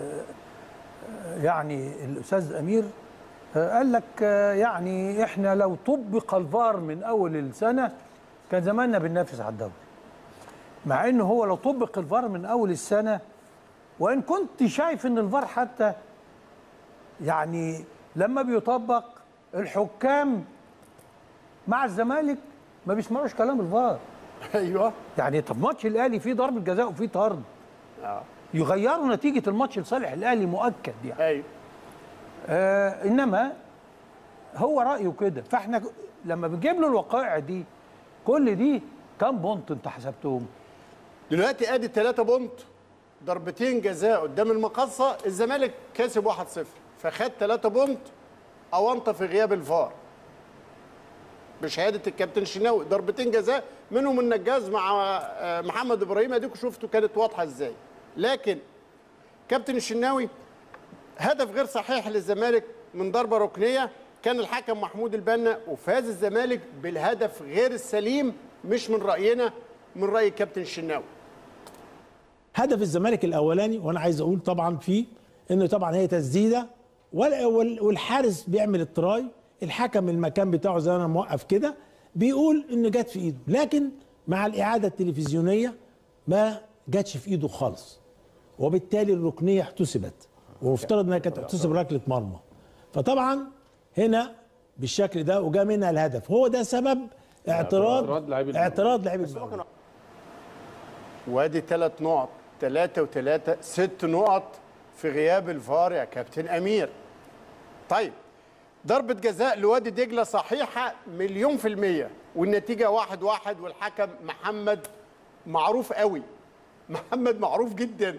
يعني الاستاذ امير آه، قال لك آه، يعني احنا لو طبق الفار من اول السنه كان زماننا بننافس على الدوري مع ان هو لو طبق الفار من اول السنه وان كنت شايف ان الفار حتى يعني لما بيطبق الحكام مع الزمالك ما بيسمعوش كلام الفار ايوه يعني طب ماتش الاهلي فيه ضربه جزاء وفيه طرد اه يغيروا نتيجه الماتش لصالح الاهلي مؤكد يعني ايوه آه انما هو رايه كده فاحنا لما بنجيب له الوقائع دي كل دي كام بونت انت حسبتهم دلوقتي ادي 3 بونت ضربتين جزاء قدام المقصه الزمالك كسب 1-0 فخد 3 بونت اونطه في غياب الفار بشهاده الكابتن شناوي ضربتين جزاء منهم النجاز مع آه، محمد ابراهيم اديكم شفتوا كانت واضحه ازاي لكن كابتن الشناوي هدف غير صحيح للزمالك من ضربه ركنيه كان الحكم محمود البنا وفاز الزمالك بالهدف غير السليم مش من راينا من راي الكابتن الشناوي هدف الزمالك الاولاني وانا عايز اقول طبعا فيه انه طبعا هي تسديده وال- وال- والحارس بيعمل التراي الحكم المكان بتاعه زي ما انا موقف كده بيقول انه جت في ايده لكن مع الاعاده التلفزيونيه ما جاتش في ايده خالص وبالتالي الركنيه احتسبت ومفترض انها كانت تحتسب ركله مرمى فطبعا هنا بالشكل ده وجا منها الهدف هو ده سبب اعتراض اعتراض لاعب المقاولين. اعتراض لاعب المقاولين. وادي ثلاث نقط ثلاثة وثلاثة ست نقط في غياب الفار يا كابتن أمير طيب ضربة جزاء لوادي دجلة صحيحة مليون في المية والنتيجة واحد واحد والحكم محمد معروف قوي محمد معروف جدا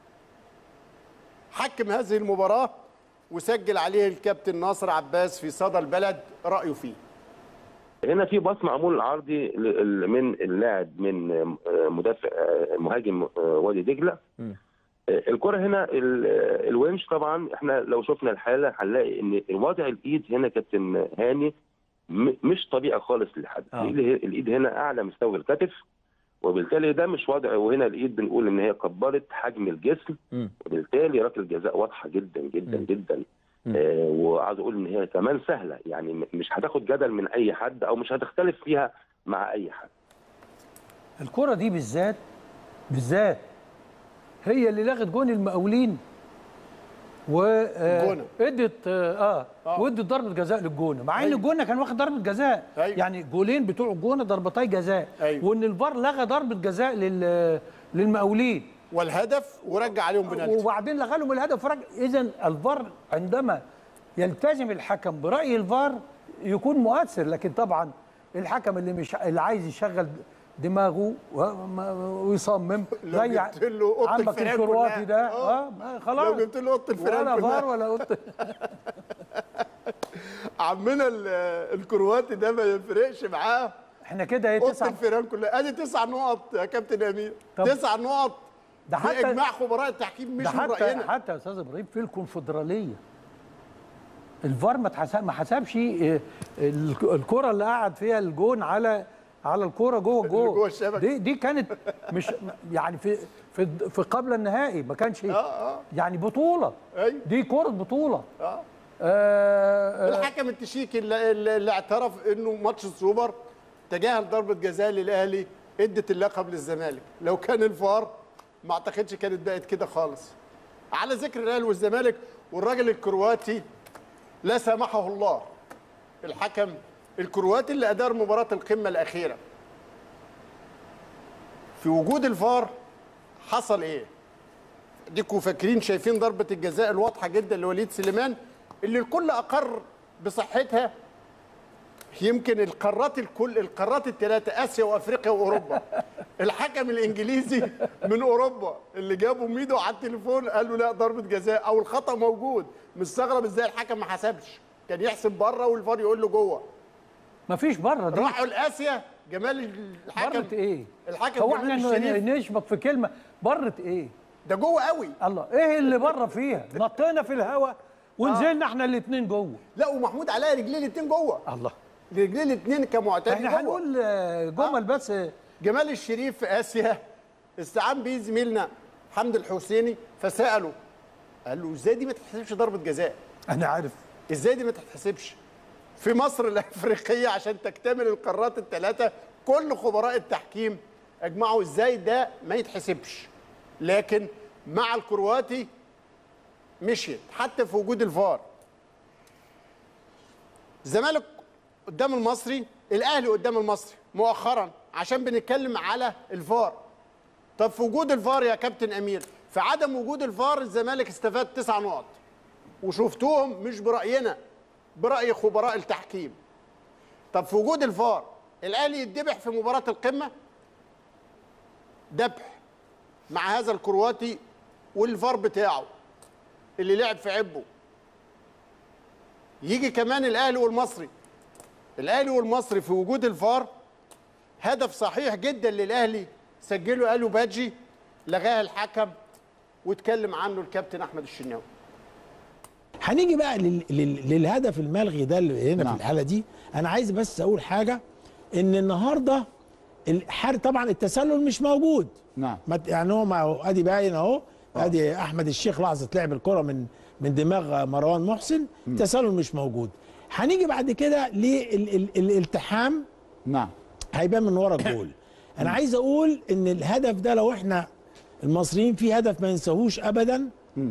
حكم هذه المباراة وسجل عليه الكابتن ناصر عباس في صدى البلد رأيه فيه هنا في باص معمول عرضي ل- من اللاعب من آه، مدافع آه، مهاجم آه، وادي دجله آه، الكره هنا ال- الونش طبعا احنا لو شفنا الحاله هنلاقي ان وضع الايد هنا كابتن هاني م- مش طبيعي خالص للحد الايد الإيد هنا اعلى مستوى الكتف وبالتالي ده مش وضع وهنا الايد بنقول ان هي كبرت حجم الجسم وبالتالي ركله جزاء واضحه جدا جدا جدا آه وعاوز اقول ان هي كمان سهله يعني م- مش هتاخد جدل من اي حد او مش هتختلف فيها مع اي حد الكرة دي بالذات بالذات هي اللي لغت جون المقاولين و آه، الجونة. ادت اه, آه وادت ضربه جزاء للجونه مع ان الجونه كان واخد ضربه جزاء أيوة. يعني جولين بتوع الجونه ضربتي جزاء أيوة. وان الفار لغى ضربه جزاء لل للمقاولين والهدف ورجع عليهم بنالتي وبعدين لغى لهم الهدف فرج اذا الفار عندما يلتزم الحكم براي الفار يكون مؤثر لكن طبعا الحكم اللي مش اللي عايز يشغل دماغه وما- ويصمم لو زي جبت له أوضة عمك الفيران الكرواتي كلها. ده آه. اه ما خلاص لو جبت له أوضة الفيران ولا كلها. فار ولا اوضه عمنا ال- الكرواتي ده ما يفرقش معاه احنا كده ايه اوضه تسعة الفيران كلها ادي تسع نقط يا كابتن امير طب- تسع نقط ده حتى- باجماع خبراء التحكيم مش ده من حتى راينا حتى يا استاذ ابراهيم في الكونفدراليه الفار ما اتحسب ما حسبش آه، الك- الكره اللي قعد فيها الجون على على الكره جوه اللي جوه الجول الشبكة. دي دي كانت مش يعني في في في قبل النهائي ما كانش اه يعني بطوله ايوه دي كره بطوله اه آه آه، الحكم التشيكي اللي, اللي اللي اعترف انه ماتش السوبر تجاهل ضربه جزاء للاهلي ادت اللقب للزمالك لو كان الفار ما اعتقدش كانت بقت كده خالص على ذكر الاهلي والزمالك والراجل الكرواتي لا سامحه الله الحكم الكرواتي اللي ادار مباراه القمه الاخيره في وجود الفار حصل ايه ديكوا فاكرين شايفين ضربه الجزاء الواضحه جدا لوليد سليمان اللي الكل اقر بصحتها يمكن القارات الكل القارات الثلاثه اسيا وافريقيا واوروبا الحكم الانجليزي من اوروبا اللي جابوا ميدو على التليفون قال له لا ضربه جزاء او الخطا موجود مستغرب ازاي الحكم ما حسبش كان يحسب بره والفار يقول له جوه ما فيش بره دي راحوا لاسيا جمال الحكم بره ايه الحكم هو جمال احنا الشريف نشبط في كلمه بره ايه ده جوه قوي الله ايه اللي بره فيها نطينا في الهواء ونزلنا احنا الاثنين جوه لا ومحمود علاء رجليه الاثنين جوه الله رجليه الاثنين كمعتاد احنا جوه. هنقول آه، جمل بس جمال الشريف في اسيا استعان بيه زميلنا حمد الحسيني فساله قال له ازاي دي ما تتحسبش ضربه جزاء انا عارف ازاي دي ما تتحسبش في مصر الافريقيه عشان تكتمل القارات الثلاثه كل خبراء التحكيم اجمعوا ازاي ده ما يتحسبش لكن مع الكرواتي مشيت حتى في وجود الفار الزمالك قدام المصري الاهلي قدام المصري مؤخرا عشان بنتكلم على الفار طب في وجود الفار يا كابتن امير في عدم وجود الفار الزمالك استفاد تسع نقط وشفتوهم مش براينا براي خبراء التحكيم طب في وجود الفار الاهلي يتذبح في مباراه القمه ذبح مع هذا الكرواتي والفار بتاعه اللي لعب في عبه يجي كمان الاهلي والمصري الاهلي والمصري في وجود الفار هدف صحيح جدا للاهلي سجله قالوا باجي لغاه الحكم واتكلم عنه الكابتن احمد الشناوي هنيجي بقى لل... لل... للهدف الملغي ده اللي هنا نعم. في الحاله دي انا عايز بس اقول حاجه ان النهارده الحار طبعا التسلل مش موجود نعم يعني هو مع ادي باين اهو ادي احمد الشيخ لحظه لعب الكره من من دماغ مروان محسن التسلل مش موجود هنيجي بعد كده للالتحام نعم هيبان من ورا الجول انا عايز اقول ان الهدف ده لو احنا المصريين في هدف ما ينساهوش ابدا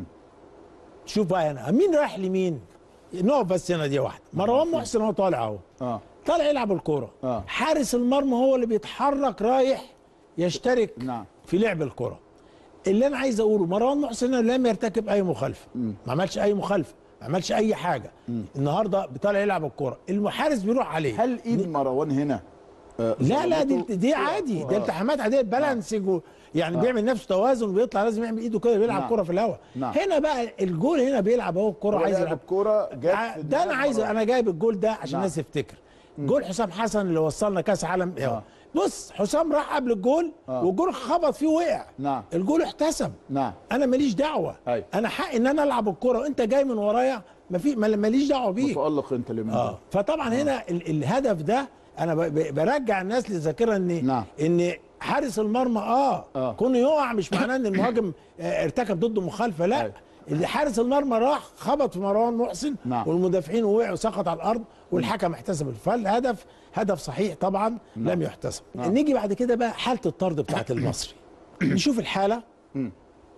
شوف بقى هنا مين رايح لمين نقف بس هنا دي واحده مروان محسن هو طالع اهو اه طالع يلعب الكوره اه حارس المرمى هو اللي بيتحرك رايح يشترك نعم. في لعب الكره اللي انا عايز اقوله مروان محسن لم يرتكب اي مخالفه ما عملش اي مخالفه ما عملش اي حاجه النهارده بيطلع يلعب الكوره المحارس بيروح عليه هل ايد مروان هنا آه لا لا دي ظبطته؟ دي عادي دي آه. التحامات عاديه بالانسنج و- يعني آه. بيعمل نفسه توازن وبيطلع لازم يعمل ايده كده بيلعب نعم. كره في الهواء نعم. هنا بقى الجول هنا بيلعب اهو الكره هو عايز لعب يلعب الكرة جت في ده انا دماغ عايز مروان. انا جايب الجول ده عشان نعم. الناس تفتكر جول حسام حسن اللي وصلنا كاس عالم اهو بص حسام راح قبل الجول آه. والجول خبط فيه وقع نعم الجول احتسب نعم انا ماليش دعوه أيوة. انا حقي ان انا العب الكره وانت جاي من ورايا ما في ما- ماليش دعوه بيك متالق انت اللي من اه فطبعا هنا ال الهدف ده انا ب- ب- برجع الناس للذاكره ان نعم. ان حارس المرمى اه, آه. كونه يقع مش معناه ان المهاجم آه ارتكب ضده مخالفه لا اللي حارس المرمى راح خبط في مروان محسن نعم. والمدافعين وقعوا سقط على الارض والحكم احتسب فالهدف هدف صحيح طبعا نعم. لم يحتسب نعم. نيجي بعد كده بقى حاله الطرد بتاعت المصري نشوف الحاله مم.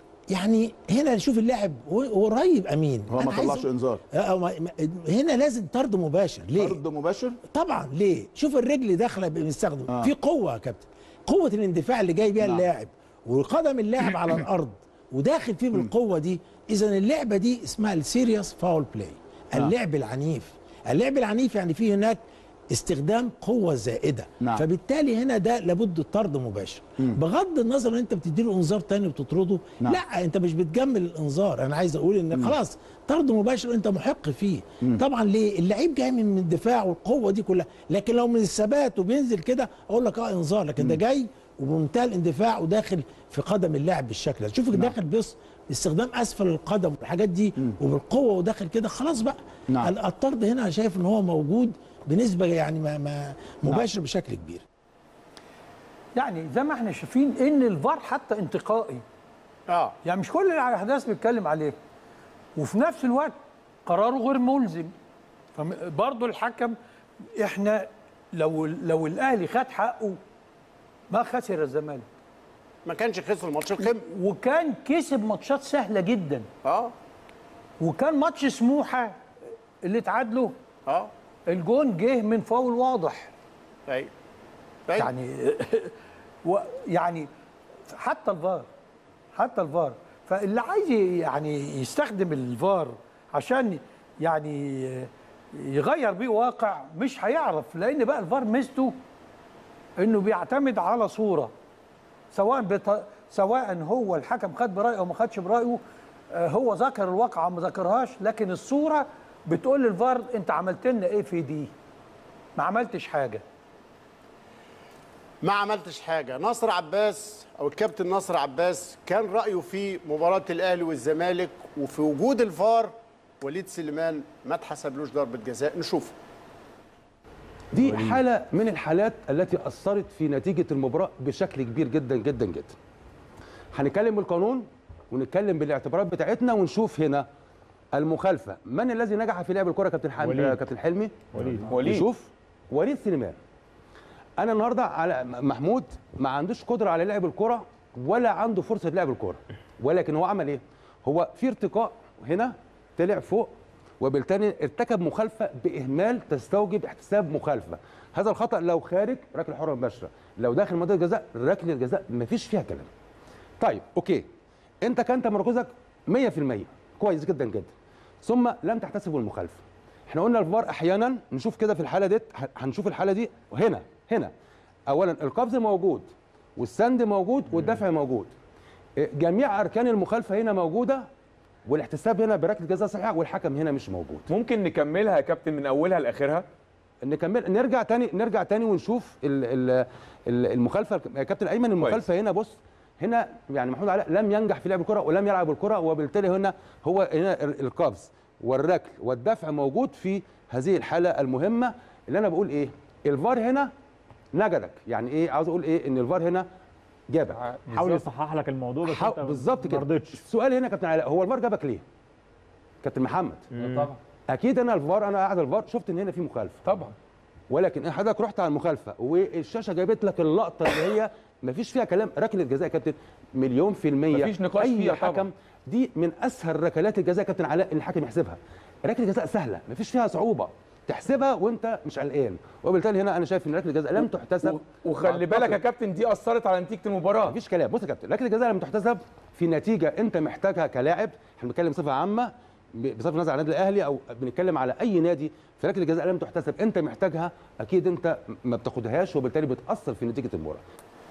يعني هنا نشوف اللاعب هو قريب امين هو أنا ما عايز طلعش انذار آه، ما- ما- هنا لازم طرد مباشر ليه؟ طرد مباشر طبعا ليه؟ شوف الرجل داخله بنستخدم آه. آه. في قوه يا كابتن قوه الاندفاع اللي جاي بيها نعم. اللاعب وقدم اللاعب على الارض وداخل فيه بالقوه دي اذا اللعبه دي اسمها السيريس فاول بلاي نعم. اللعب العنيف اللعب العنيف يعني فيه هناك استخدام قوه زائده نعم. فبالتالي هنا ده لابد الطرد مباشر مم. بغض النظر ان انت بتديله انذار تاني وتطرده نعم. لا انت مش بتجمل الانذار انا عايز اقول ان خلاص طرد مباشر انت محق فيه مم. طبعا ليه اللعيب جاي من من الدفاع والقوه دي كلها لكن لو من الثبات وبينزل كده اقول لك اه انذار لكن ده جاي وبمنتهى الاندفاع وداخل في قدم اللاعب بالشكل ده شوف داخل بص باستخدام اسفل القدم والحاجات دي وبالقوه وداخل كده خلاص بقى نعم. ال- الطرد هنا أنا شايف ان هو موجود بنسبه يعني ما ما مباشر بشكل كبير يعني زي ما احنا شايفين ان الفار حتى انتقائي اه يعني مش كل الاحداث بيتكلم عليه وفي نفس الوقت قراره غير ملزم برضه الحكم احنا لو لو الاهلي خد حقه ما خسر الزمالك ما كانش خسر ماتش القمه وكان كسب ماتشات سهله جدا اه وكان ماتش سموحه اللي اتعادلوا اه الجون جه من فاول واضح ايوه يعني و يعني حتى الفار حتى الفار فاللي عايز يعني يستخدم الفار عشان يعني يغير بيه واقع مش هيعرف لان بقى الفار ميزته انه بيعتمد على صوره سواء بط... سواء هو الحكم خد برايه او ما خدش برايه آه، هو ذكر الواقعه أو ما ذكرهاش لكن الصوره بتقول للفار انت عملت لنا ايه في دي ما عملتش حاجه ما عملتش حاجه نصر عباس او الكابتن نصر عباس كان رايه في مباراه الاهلي والزمالك وفي وجود الفار وليد سليمان ما اتحسبلوش ضربه جزاء نشوف دي حالة من الحالات التي أثرت في نتيجة المباراة بشكل كبير جدا جدا جدا. هنتكلم بالقانون ونتكلم بالاعتبارات بتاعتنا ونشوف هنا المخالفة، من الذي نجح في لعب الكرة كابتن حلمي وليد. كابتن حلمي؟ وليد. وليد. نشوف وليد سليمان. انا النهارده على محمود ما عندوش قدره على لعب الكره ولا عنده فرصه لعب الكره ولكن هو عمل ايه هو في ارتقاء هنا طلع فوق وبالتالي ارتكب مخالفه باهمال تستوجب احتساب مخالفه هذا الخطا لو خارج ركله حره مباشره لو داخل منطقه الجزاء ركله الجزاء مفيش فيها كلام طيب اوكي انت كان تمركزك 100% كويس جدا جدا ثم لم تحتسب المخالفه احنا قلنا الفار احيانا نشوف كده في الحاله دي هنشوف الحاله دي هنا هنا اولا القفز موجود والسند موجود والدفع موجود جميع اركان المخالفه هنا موجوده والاحتساب هنا بركله جزاء صحيحه والحكم هنا مش موجود ممكن نكملها يا كابتن من اولها لاخرها نكمل نرجع تاني نرجع تاني ونشوف ال ال ال المخالفه يا كابتن ايمن المخالفه هنا بص هنا يعني محمود علاء لم ينجح في لعب الكره ولم يلعب الكره وبالتالي هنا هو هنا القفز والركل والدفع موجود في هذه الحاله المهمه اللي انا بقول ايه الفار هنا نجدك يعني ايه عاوز اقول ايه ان الفار هنا جابك حاول يصحح لك الموضوع بس حاول انت بالظبط ما كده رضيتش. السؤال هنا يا كابتن علاء هو الفار جابك ليه كابتن محمد طبعا اكيد انا الفار انا قاعد الفار شفت ان هنا في مخالفه طبعا ولكن حضرتك رحت على المخالفه والشاشه جابت لك اللقطه اللي هي ما فيش فيها كلام ركله جزاء يا كابتن مليون في المية مفيش نقاش أي فيها حكم طبعا. دي من أسهل ركلات الجزاء يا كابتن علاء إن الحكم يحسبها ركله جزاء سهلة ما فيش فيها صعوبة تحسبها وانت مش قلقان وبالتالي هنا انا شايف ان ركله الجزاء لم تحتسب وخلي بالك يا كابتن دي اثرت على نتيجه المباراه مفيش كلام بص يا كابتن ركله الجزاء لم تحتسب في نتيجه انت محتاجها كلاعب احنا بنتكلم بصفه عامه ب- بصرف النظر عن النادي الاهلي او بنتكلم على اي نادي في ركله الجزاء لم تحتسب انت محتاجها اكيد انت ما بتاخدهاش وبالتالي بتاثر في نتيجه المباراه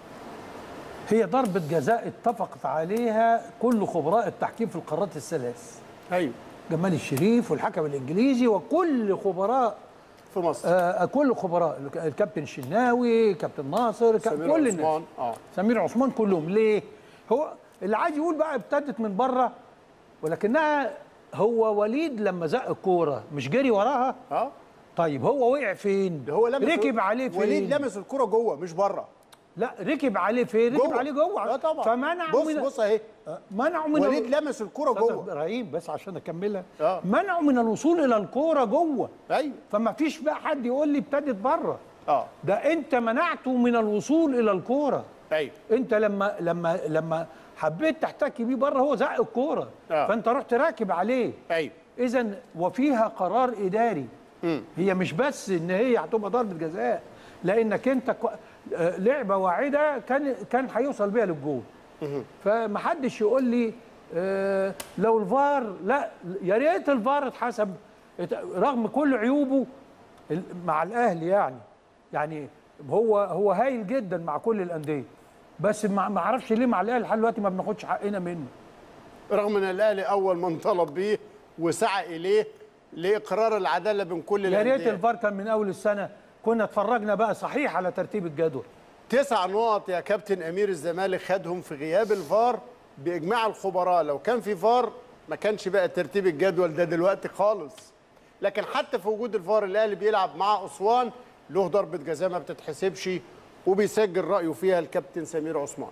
هي ضربة جزاء اتفقت عليها كل خبراء التحكيم في القارات الثلاث ايوه جمال الشريف والحكم الانجليزي وكل خبراء في مصر آه كل خبراء الكابتن الشناوي كابتن ناصر كا- سمير كل الناس عثمان اه سمير عثمان كلهم ليه هو اللي عايز يقول بقى ابتدت من بره ولكنها هو وليد لما زق الكوره مش جري وراها اه طيب هو وقع فين ده هو لمس ركب عليه فين وليد لمس الكرة جوه مش بره لا ركب عليه فين ركب جوه. عليه جوه اه طبعا فمنع بص من بص اهي منعوا من وليد لمس الكرة أستاذ جوه ابراهيم بس عشان اكملها اه منعوا من الوصول الى الكوره جوه ايوه فما فيش بقى حد يقول لي ابتدت بره اه ده انت منعته من الوصول الى الكوره ايوه انت لما لما لما حبيت تحتكي بيه بره هو زق الكوره آه. فانت رحت راكب عليه ايوه اذا وفيها قرار اداري مم. هي مش بس ان هي هتبقى ضربه جزاء لانك انت كو- آه، لعبه واعده كان كان هيوصل بيها للجول فمحدش يقول لي آه، لو الفار لا يا ريت الفار اتحسب ات- رغم كل عيوبه ال- مع الاهلي يعني يعني هو هو هايل جدا مع كل الانديه بس ما ما اعرفش ليه مع الاهلي لحد دلوقتي ما بناخدش حقنا منه رغم ان الاهلي اول من طلب بيه وسعى اليه لاقرار العداله بين كل يا ريت الانديه الفار كان من اول السنه كنا اتفرجنا بقى صحيح على ترتيب الجدول تسع نقط يا كابتن امير الزمالك خدهم في غياب الفار باجماع الخبراء لو كان في فار ما كانش بقى ترتيب الجدول ده دلوقتي خالص لكن حتى في وجود الفار الاهلي بيلعب مع اسوان له ضربه جزاء ما بتتحسبش وبيسجل رايه فيها الكابتن سمير عثمان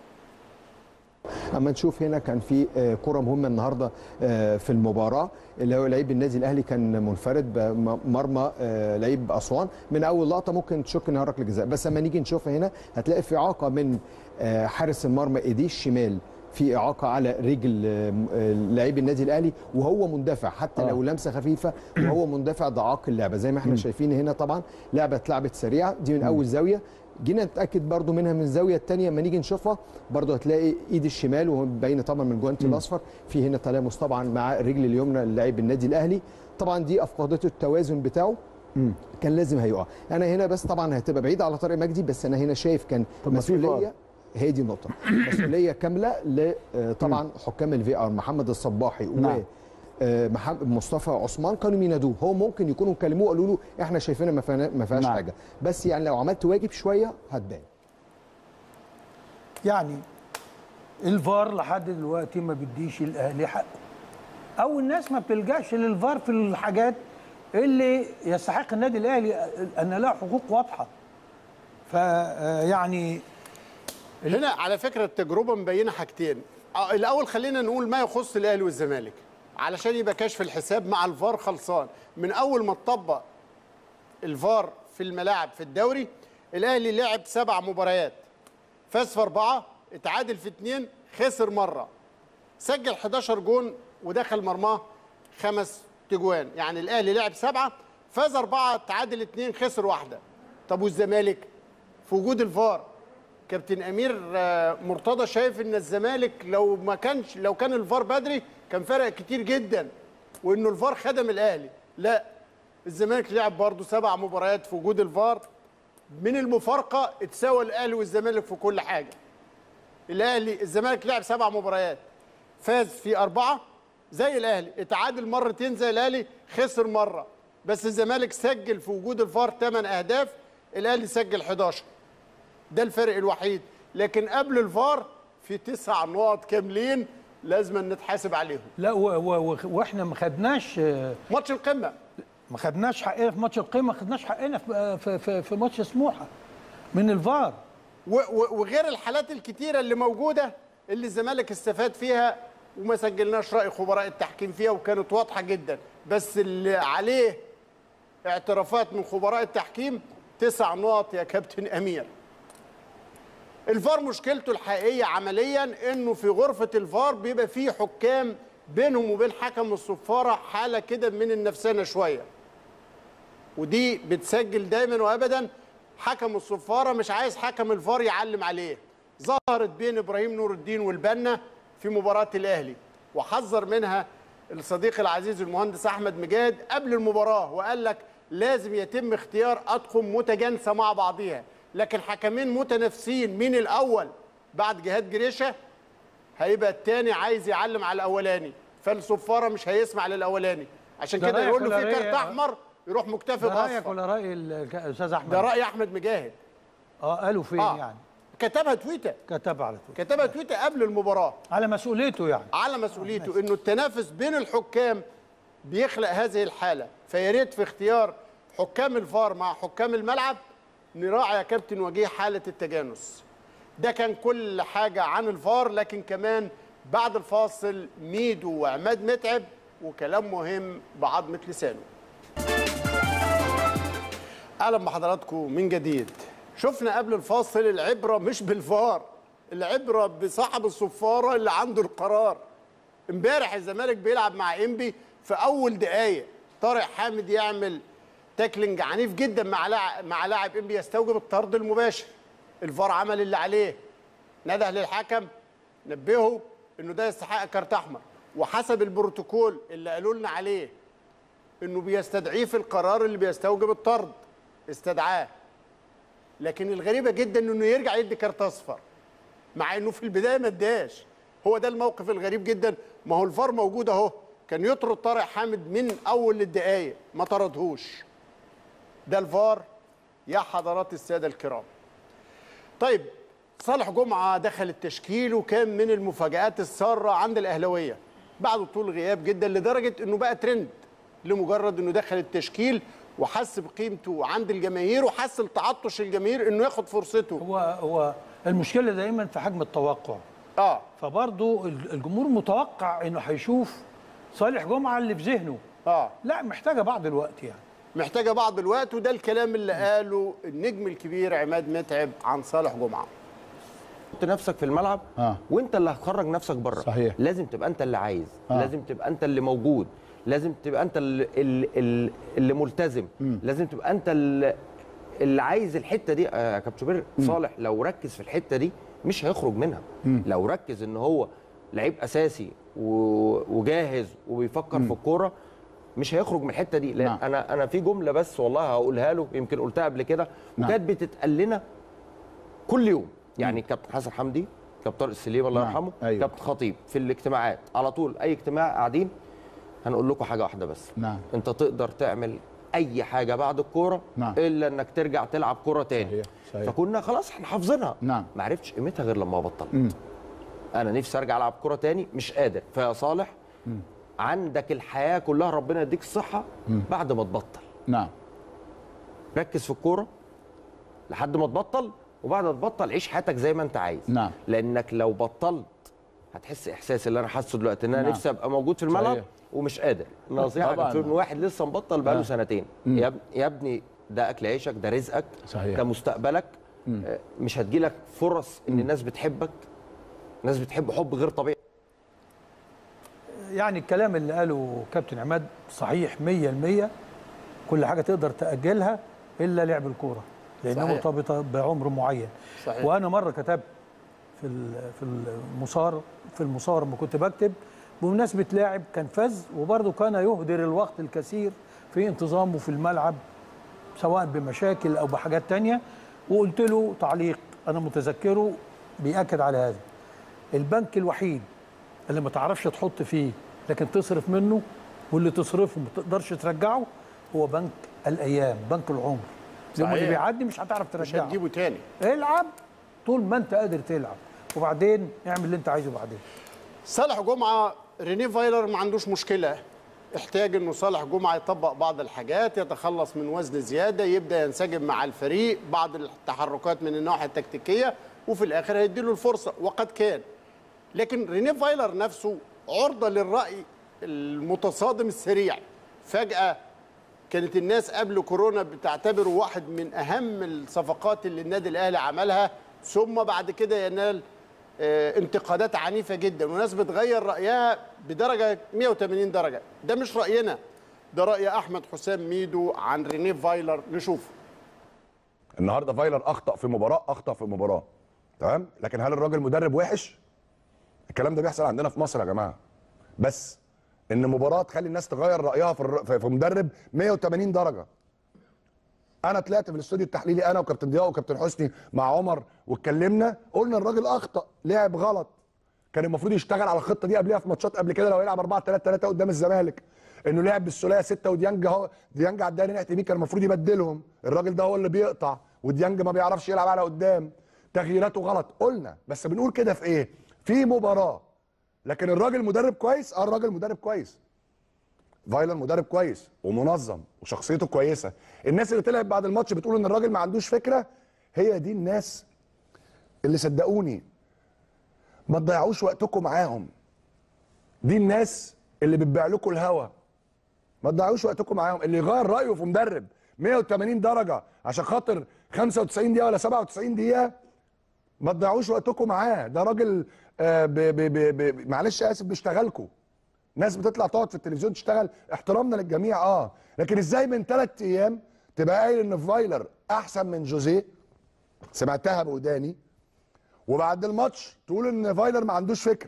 اما نشوف هنا كان في آه، كره مهمه النهارده آه، في المباراه اللي هو لعيب النادي الاهلي كان منفرد بمرمى آه، لعيب اسوان من اول لقطه ممكن تشك انها ركله جزاء بس لما نيجي نشوفها هنا هتلاقي في اعاقه من آه، حارس المرمى ايديه الشمال في اعاقه على رجل آه، آه، لعيب النادي الاهلي وهو مندفع حتى آه. لو لمسه خفيفه وهو مندفع ده عاق اللعبه زي ما احنا شايفين هنا طبعا لعبه اتلعبت سريعه دي من اول زاويه جينا نتاكد برضو منها من الزاويه الثانيه لما نيجي نشوفها برضو هتلاقي ايد الشمال وهو باينه طبعا من الجوانتي الاصفر في هنا تلامس طبعا مع الرجل اليمنى للاعب النادي الاهلي طبعا دي افقدته التوازن بتاعه كان لازم هيقع انا هنا بس طبعا هتبقى بعيد على طارق مجدي بس انا هنا شايف كان طب ما في مسؤوليه فار. هي دي النقطه مسؤوليه كامله ل آه، طبعا حكام الفي ار محمد الصباحي نعم. و آه، محمد مصطفى عثمان كانوا بينادوه هو ممكن يكونوا كلموه قالوا له احنا شايفينها ما فيها- ما فيهاش نعم. حاجه بس يعني لو عملت واجب شويه هتبان يعني الفار لحد دلوقتي ما بيديش الاهلي حقه او الناس ما بتلجاش للفار في الحاجات اللي يستحق النادي الاهلي ان لها حقوق واضحه فيعني هنا على فكره التجربه مبينه حاجتين آه، الاول خلينا نقول ما يخص الاهلي والزمالك علشان يبقى كشف الحساب مع الفار خلصان من اول ما اتطبق الفار في الملاعب في الدوري الاهلي لعب سبع مباريات فاز في اربعه اتعادل في اثنين خسر مره سجل 11 جون ودخل مرماه خمس تجوان يعني الاهلي لعب سبعه فاز اربعه تعادل اثنين خسر واحده طب والزمالك في وجود الفار كابتن امير آه، مرتضى شايف ان الزمالك لو ما كانش لو كان الفار بدري كان فرق كتير جدا وانه الفار خدم الاهلي لا الزمالك لعب برضه سبع مباريات في وجود الفار من المفارقه اتساوى الاهلي والزمالك في كل حاجه الاهلي الزمالك لعب سبع مباريات فاز في اربعه زي الاهلي اتعادل مرتين زي الاهلي خسر مره بس الزمالك سجل في وجود الفار 8 اهداف الاهلي سجل 11 ده الفرق الوحيد لكن قبل الفار في تسع نقط كاملين لازم نتحاسب عليهم لا و و و واحنا ما خدناش آه، ماتش القمه ما خدناش حقنا في ماتش القمه ما خدناش حقنا في في في, في ماتش سموحه من الفار و- و- وغير الحالات الكتيره اللي موجوده اللي الزمالك استفاد فيها وما سجلناش راي خبراء التحكيم فيها وكانت واضحه جدا بس اللي عليه اعترافات من خبراء التحكيم تسع نقط يا كابتن امير الفار مشكلته الحقيقيه عمليا انه في غرفه الفار بيبقى فيه حكام بينهم وبين حكم الصفاره حاله كده من النفسانه شويه ودي بتسجل دايما وابدا حكم الصفاره مش عايز حكم الفار يعلم عليه ظهرت بين ابراهيم نور الدين والبنا في مباراه الاهلي وحذر منها الصديق العزيز المهندس احمد مجاد قبل المباراه وقال لك لازم يتم اختيار اطقم متجانسه مع بعضها لكن حكمين متنافسين مين الاول بعد جهاد جريشه هيبقى الثاني عايز يعلم على الاولاني فالصفاره مش هيسمع للاولاني عشان ده كده رأيك يقول له ولا في رأيي؟ كارت احمر يروح مكتفي ده رايك باصفر ولا راي الاستاذ احمد ده راي احمد مجاهد اه قالوا فين آه. يعني كتبها تويتر كتب على طول كتبها تويتر قبل المباراه على مسؤوليته يعني على مسؤوليته انه التنافس بين الحكام بيخلق هذه الحاله فيا ريت في اختيار حكام الفار مع حكام الملعب نراعي يا كابتن وجيه حاله التجانس ده كان كل حاجه عن الفار لكن كمان بعد الفاصل ميدو وعماد متعب وكلام مهم بعظمه لسانه اهلا بحضراتكم من جديد شفنا قبل الفاصل العبره مش بالفار العبره بصاحب الصفاره اللي عنده القرار امبارح الزمالك بيلعب مع انبي في اول دقايق طارق حامد يعمل تاكلينج عنيف جدا مع لاعب مع لاعب انبي يستوجب الطرد المباشر الفار عمل اللي عليه نده للحكم نبهه انه ده يستحق كارت احمر وحسب البروتوكول اللي قالوا لنا عليه انه بيستدعيه في القرار اللي بيستوجب الطرد استدعاه لكن الغريبه جدا انه يرجع يدي كارت اصفر مع انه في البدايه ما اداش هو ده الموقف الغريب جدا ما هو الفار موجود اهو كان يطرد طارق حامد من اول الدقايق ما طردهوش ده الفار يا حضرات الساده الكرام طيب صالح جمعه دخل التشكيل وكان من المفاجات الساره عند الاهلاويه بعد طول غياب جدا لدرجه انه بقى ترند لمجرد انه دخل التشكيل وحس بقيمته عند الجماهير وحس لتعطش الجماهير انه ياخد فرصته هو هو المشكله دايما في حجم التوقع اه فبرضه الجمهور متوقع انه هيشوف صالح جمعه اللي في ذهنه اه لا محتاجه بعض الوقت يعني محتاجه بعض الوقت وده الكلام اللي قاله النجم الكبير عماد متعب عن صالح جمعه حط نفسك في الملعب آه. وانت اللي هتخرج نفسك بره صحيح. لازم تبقى انت اللي عايز آه. لازم تبقى انت اللي موجود لازم تبقى انت اللي, اللي, اللي ملتزم مم. لازم تبقى انت اللي, اللي عايز الحته دي آه، يا كابتن شوبير صالح لو ركز في الحته دي مش هيخرج منها مم. لو ركز ان هو لعيب اساسي و- وجاهز وبيفكر في الكوره مش هيخرج من الحته دي لان نعم. انا انا في جمله بس والله هقولها له يمكن قلتها قبل كده نعم. وكانت بتتقال لنا كل يوم يعني كابتن حسن حمدي كابتن طارق السليم الله نعم. يرحمه أيوه. كابتن خطيب في الاجتماعات على طول اي اجتماع قاعدين هنقول لكم حاجه واحده بس نعم انت تقدر تعمل اي حاجه بعد الكوره نعم. الا انك ترجع تلعب كوره تاني صحيح صحيح فكنا خلاص احنا حافظينها نعم ما عرفتش قيمتها غير لما بطلت مم. انا نفسي ارجع العب كوره تاني مش قادر فيا صالح مم. عندك الحياه كلها ربنا يديك الصحه مم. بعد ما تبطل نعم ركز في الكوره لحد ما تبطل وبعد ما تبطل عيش حياتك زي ما انت عايز نعم لانك لو بطلت هتحس احساس اللي انا حاسه دلوقتي ان انا نعم. نفسي ابقى موجود في الملعب صحيح. ومش قادر نصيحه طبعاً. كانت من واحد لسه مبطل بقاله آه. سنتين مم. يا اب- يا ابني ده اكل عيشك ده رزقك صحيح. ده مستقبلك آه، مش هتجيلك فرص ان الناس بتحبك الناس بتحب حب غير طبيعي يعني الكلام اللي قاله كابتن عماد صحيح 100% كل حاجه تقدر تاجلها الا لعب الكوره لانها صحيح. مرتبطه بعمر معين صحيح. وانا مره كتبت في ال- في المصار في المصار لما كنت بكتب بمناسبه لاعب كان فاز وبرضه كان يهدر الوقت الكثير في انتظامه في الملعب سواء بمشاكل او بحاجات تانية وقلت له تعليق انا متذكره بياكد على هذا البنك الوحيد اللي ما تعرفش تحط فيه لكن تصرف منه واللي تصرفه ما تقدرش ترجعه هو بنك الايام بنك العمر لما اللي صحيح. بيعدي مش هتعرف مش ترجعه هتجيبه تاني العب طول ما انت قادر تلعب وبعدين اعمل اللي انت عايزه بعدين صالح جمعه رينيه فايلر ما عندوش مشكله احتاج انه صالح جمعه يطبق بعض الحاجات يتخلص من وزن زياده يبدا ينسجم مع الفريق بعض التحركات من الناحيه التكتيكيه وفي الاخر هيديله الفرصه وقد كان لكن رينيه فايلر نفسه عرضه للراي المتصادم السريع فجاه كانت الناس قبل كورونا بتعتبره واحد من اهم الصفقات اللي النادي الاهلي عملها ثم بعد كده ينال آه، انتقادات عنيفه جدا وناس بتغير رايها بدرجه 180 درجه ده مش راينا ده راي احمد حسام ميدو عن رينيه فايلر نشوفه النهارده فايلر اخطا في مباراه اخطا في مباراه تمام لكن هل الراجل مدرب وحش الكلام ده بيحصل عندنا في مصر يا جماعه بس ان مباراه تخلي الناس تغير رايها في الر- في في مدرب 180 درجه انا طلعت في الاستوديو التحليلي انا وكابتن ضياء وكابتن حسني مع عمر واتكلمنا قلنا الراجل اخطا لعب غلط كان المفروض يشتغل على الخطه دي قبلها في ماتشات قبل كده لو يلعب 4 3 3 قدام الزمالك انه لعب بالسوليه 6 وديانج اهو ديانج على الدايره ناحيه يمين كان المفروض يبدلهم الراجل ده هو اللي بيقطع وديانج ما بيعرفش يلعب على قدام تغييراته غلط قلنا بس بنقول كده في ايه في مباراه لكن الراجل مدرب كويس اه الراجل مدرب كويس فايلر مدرب كويس ومنظم وشخصيته كويسه الناس اللي طلعت بعد الماتش بتقول ان الراجل ما عندوش فكره هي دي الناس اللي صدقوني ما تضيعوش وقتكم معاهم دي الناس اللي بتبيع لكم الهوا ما تضيعوش وقتكم معاهم اللي يغير رايه في مدرب 180 درجه عشان خاطر 95 دقيقه ولا 97 دقيقه ما تضيعوش وقتكم معاه ده راجل آه ب ب ب ب معلش اسف بيشتغلكم ناس بتطلع تقعد في التلفزيون تشتغل احترامنا للجميع اه لكن ازاي من ثلاث ايام تبقى قايل ان فايلر احسن من جوزيه سمعتها بوداني وبعد الماتش تقول ان فايلر ما عندوش فكره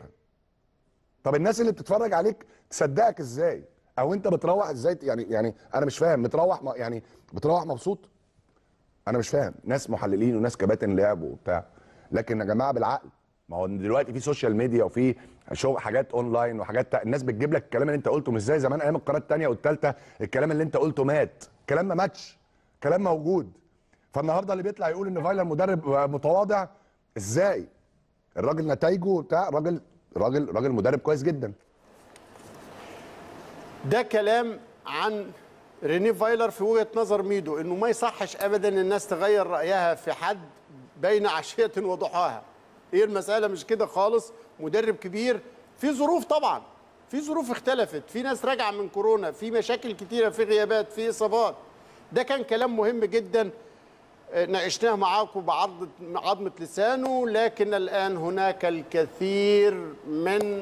طب الناس اللي بتتفرج عليك تصدقك ازاي او انت بتروح ازاي يعني يعني انا مش فاهم بتروح م- يعني بتروح مبسوط انا مش فاهم ناس محللين وناس كباتن لعب وبتاع لكن يا جماعه بالعقل ما هو دلوقتي في سوشيال ميديا وفي شو حاجات اونلاين وحاجات تا... الناس بتجيب لك الكلام اللي انت قلته مش زي زمان ايام القناه الثانيه والثالثه الكلام اللي انت قلته مات كلام ما ماتش كلام موجود فالنهارده اللي بيطلع يقول ان فايلر مدرب متواضع ازاي الراجل نتائجه بتاع راجل راجل راجل مدرب كويس جدا ده كلام عن رينيه فايلر في وجهه نظر ميدو انه ما يصحش ابدا الناس تغير رايها في حد بين عشيه وضحاها هي المساله مش كده خالص مدرب كبير في ظروف طبعا في ظروف اختلفت في ناس راجعه من كورونا في مشاكل كتيره في غيابات في اصابات ده كان كلام مهم جدا آه، ناقشناه معاكم بعض عظمه لسانه لكن الان هناك الكثير من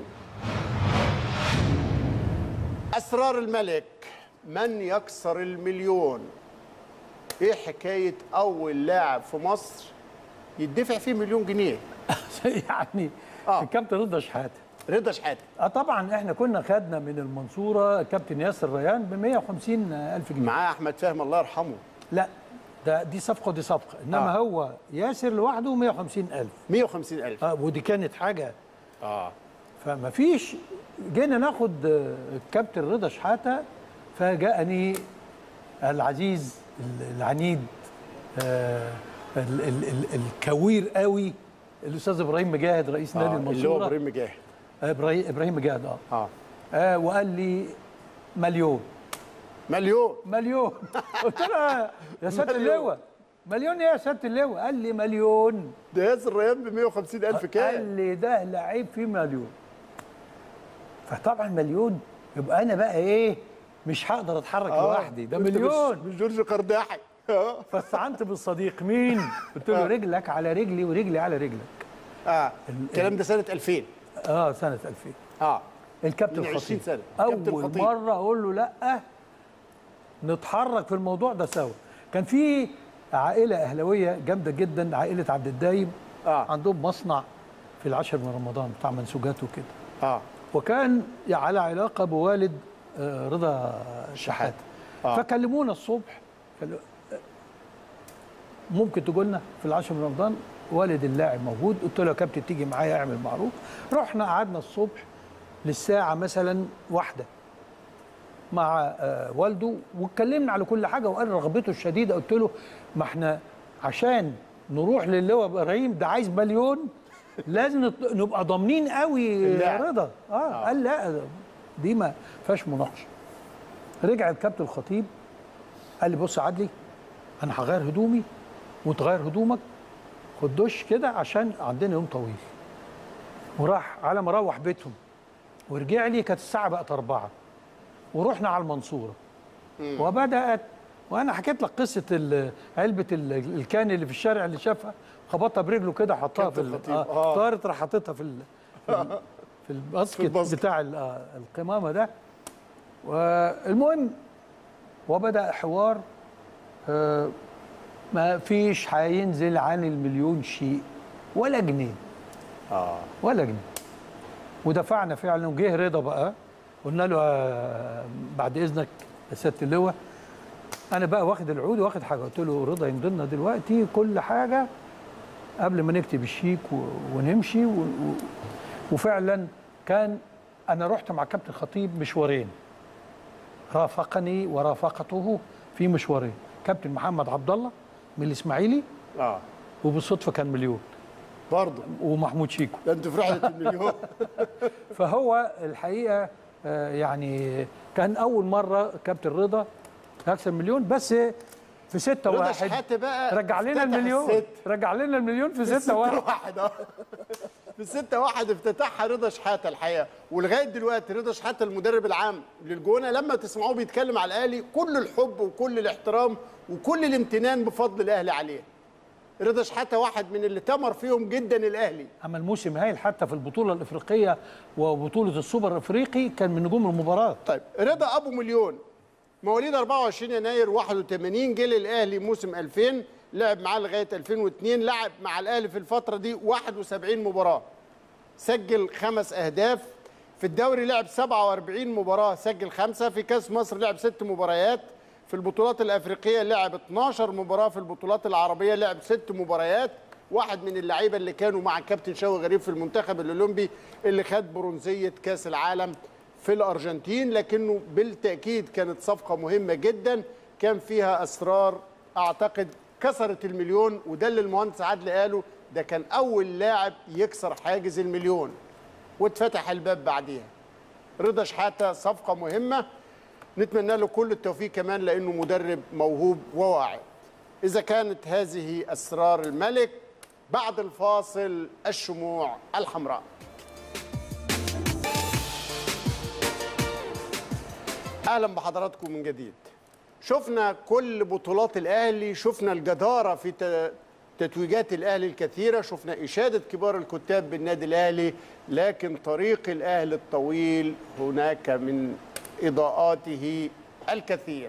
اسرار الملك من يكسر المليون ايه حكايه اول لاعب في مصر يدفع فيه مليون جنيه يعني آه. الكابتن رضا شحاته رضا شحاته اه طبعا احنا كنا خدنا من المنصوره كابتن ياسر ريان ب 150 الف جنيه معاه احمد فهمي الله يرحمه لا ده دي صفقه ودي صفقه انما آه. آه. هو ياسر لوحده 150 الف 150 الف اه ودي كانت حاجه اه فما فيش جينا ناخد آه، الكابتن رضا شحاته فجاءني العزيز ال- العنيد آه ال ال ال الكوير قوي الاستاذ ابراهيم مجاهد رئيس نادي آه، المنصوره اللي هو ابراهيم مجاهد ابراهيم ابراهيم مجاهد اه اه, آه وقال لي مليون مليون مليون قلت له يا سياده مليون. اللواء مليون ايه يا سياده اللواء قال لي مليون ده ياسر ريان ب 150 الف كام قال لي ده لعيب فيه مليون فطبعا مليون يبقى انا بقى ايه مش هقدر اتحرك آه، لوحدي ده أنت مش- مليون مش جورج قرداحي فاستعنت بالصديق مين قلت له رجلك على رجلي ورجلي على رجلك اه الكلام ده سنه 2000 اه سنه 2000 اه الكابتن من 20 الخطيب سنة. كابتن اول الخطيب. مره اقول له لا نتحرك في الموضوع ده سوا كان في عائله اهلاويه جامده جدا عائله عبد الدايم آه. عندهم مصنع في العاشر من رمضان بتاع منسوجات وكده اه وكان على علاقه بوالد آه، رضا شحاته آه. فكلمونا الصبح قالوا، آه، ممكن تجوا لنا في العاشر من رمضان والد اللاعب موجود قلت له يا كابتن تيجي معايا اعمل معروف رحنا قعدنا الصبح للساعه مثلا واحده مع آه، والده واتكلمنا على كل حاجه وقال رغبته الشديده قلت له ما احنا عشان نروح للواء ابراهيم ده عايز مليون لازم نط- نبقى ضامنين قوي اللاعب. رضا اه, آه. قال لا دي ما فيهاش مناقشه رجع الكابتن الخطيب قال لي بص يا عدلي انا هغير هدومي وتغير هدومك خد دش كده عشان عندنا يوم طويل وراح على ما روح بيتهم ورجع لي كانت الساعه بقت أربعة ورحنا على المنصوره وبدات وانا حكيت لك قصه ال- علبه ال- الكان اللي في الشارع اللي شافها خبطها برجله كده حطها في كابتن ال- الخطيب. آه آه. طارت راح حاططها في ال- في ال- في الباسكت بتاع ال- آه، القمامه ده والمهم وبدا حوار آه، ما فيش هينزل عن المليون شيء ولا جنيه اه ولا جنيه ودفعنا فعلا وجه رضا بقى قلنا له آه، بعد اذنك يا سياده اللواء انا بقى واخد العود واخد حاجه قلت له رضا يمضي لنا دلوقتي كل حاجه قبل ما نكتب الشيك و- ونمشي و... و... وفعلا كان انا رحت مع كابتن خطيب مشوارين رافقني ورافقته في مشوارين كابتن محمد عبد الله من الاسماعيلي اه وبالصدفه كان مليون برضه ومحمود شيكو ده انتوا في رحله المليون فهو الحقيقه آه، يعني كان اول مره كابتن رضا يكسب مليون بس في ستة رضا واحد شحاته بقى رجع لنا افتتح المليون الست. رجع لنا المليون في في ستة واحد واحد اه في ستة واحد افتتحها رضا شحاته الحقيقه ولغايه دلوقتي رضا شحاته المدرب العام للجونه لما تسمعوه بيتكلم على الاهلي كل الحب وكل الاحترام وكل الامتنان بفضل الاهلي عليه رضا شحاته واحد من اللي تمر فيهم جدا الاهلي عمل موسم هايل حتى في البطوله الافريقيه وبطوله السوبر الافريقي كان من نجوم المباراه طيب رضا ابو مليون مواليد 24 يناير 81 جه للاهلي موسم 2000 لعب معاه لغايه 2002 لعب مع الاهلي في الفتره دي 71 مباراه سجل خمس اهداف في الدوري لعب 47 مباراه سجل خمسه في كاس مصر لعب ست مباريات في البطولات الافريقيه لعب 12 مباراه في البطولات العربيه لعب ست مباريات واحد من اللعيبه اللي كانوا مع كابتن شوقي غريب في المنتخب الاولمبي اللي خد برونزيه كاس العالم في الارجنتين لكنه بالتاكيد كانت صفقه مهمه جدا كان فيها اسرار اعتقد كسرت المليون وده اللي المهندس عادل قاله ده كان اول لاعب يكسر حاجز المليون واتفتح الباب بعديها رضا شحاته صفقه مهمه نتمنى له كل التوفيق كمان لانه مدرب موهوب وواعد اذا كانت هذه اسرار الملك بعد الفاصل الشموع الحمراء اهلا بحضراتكم من جديد شفنا كل بطولات الاهلي شفنا الجداره في ت- تتويجات الاهلي الكثيره شفنا اشاده كبار الكتاب بالنادي الاهلي لكن طريق الاهلي الطويل هناك من اضاءاته الكثير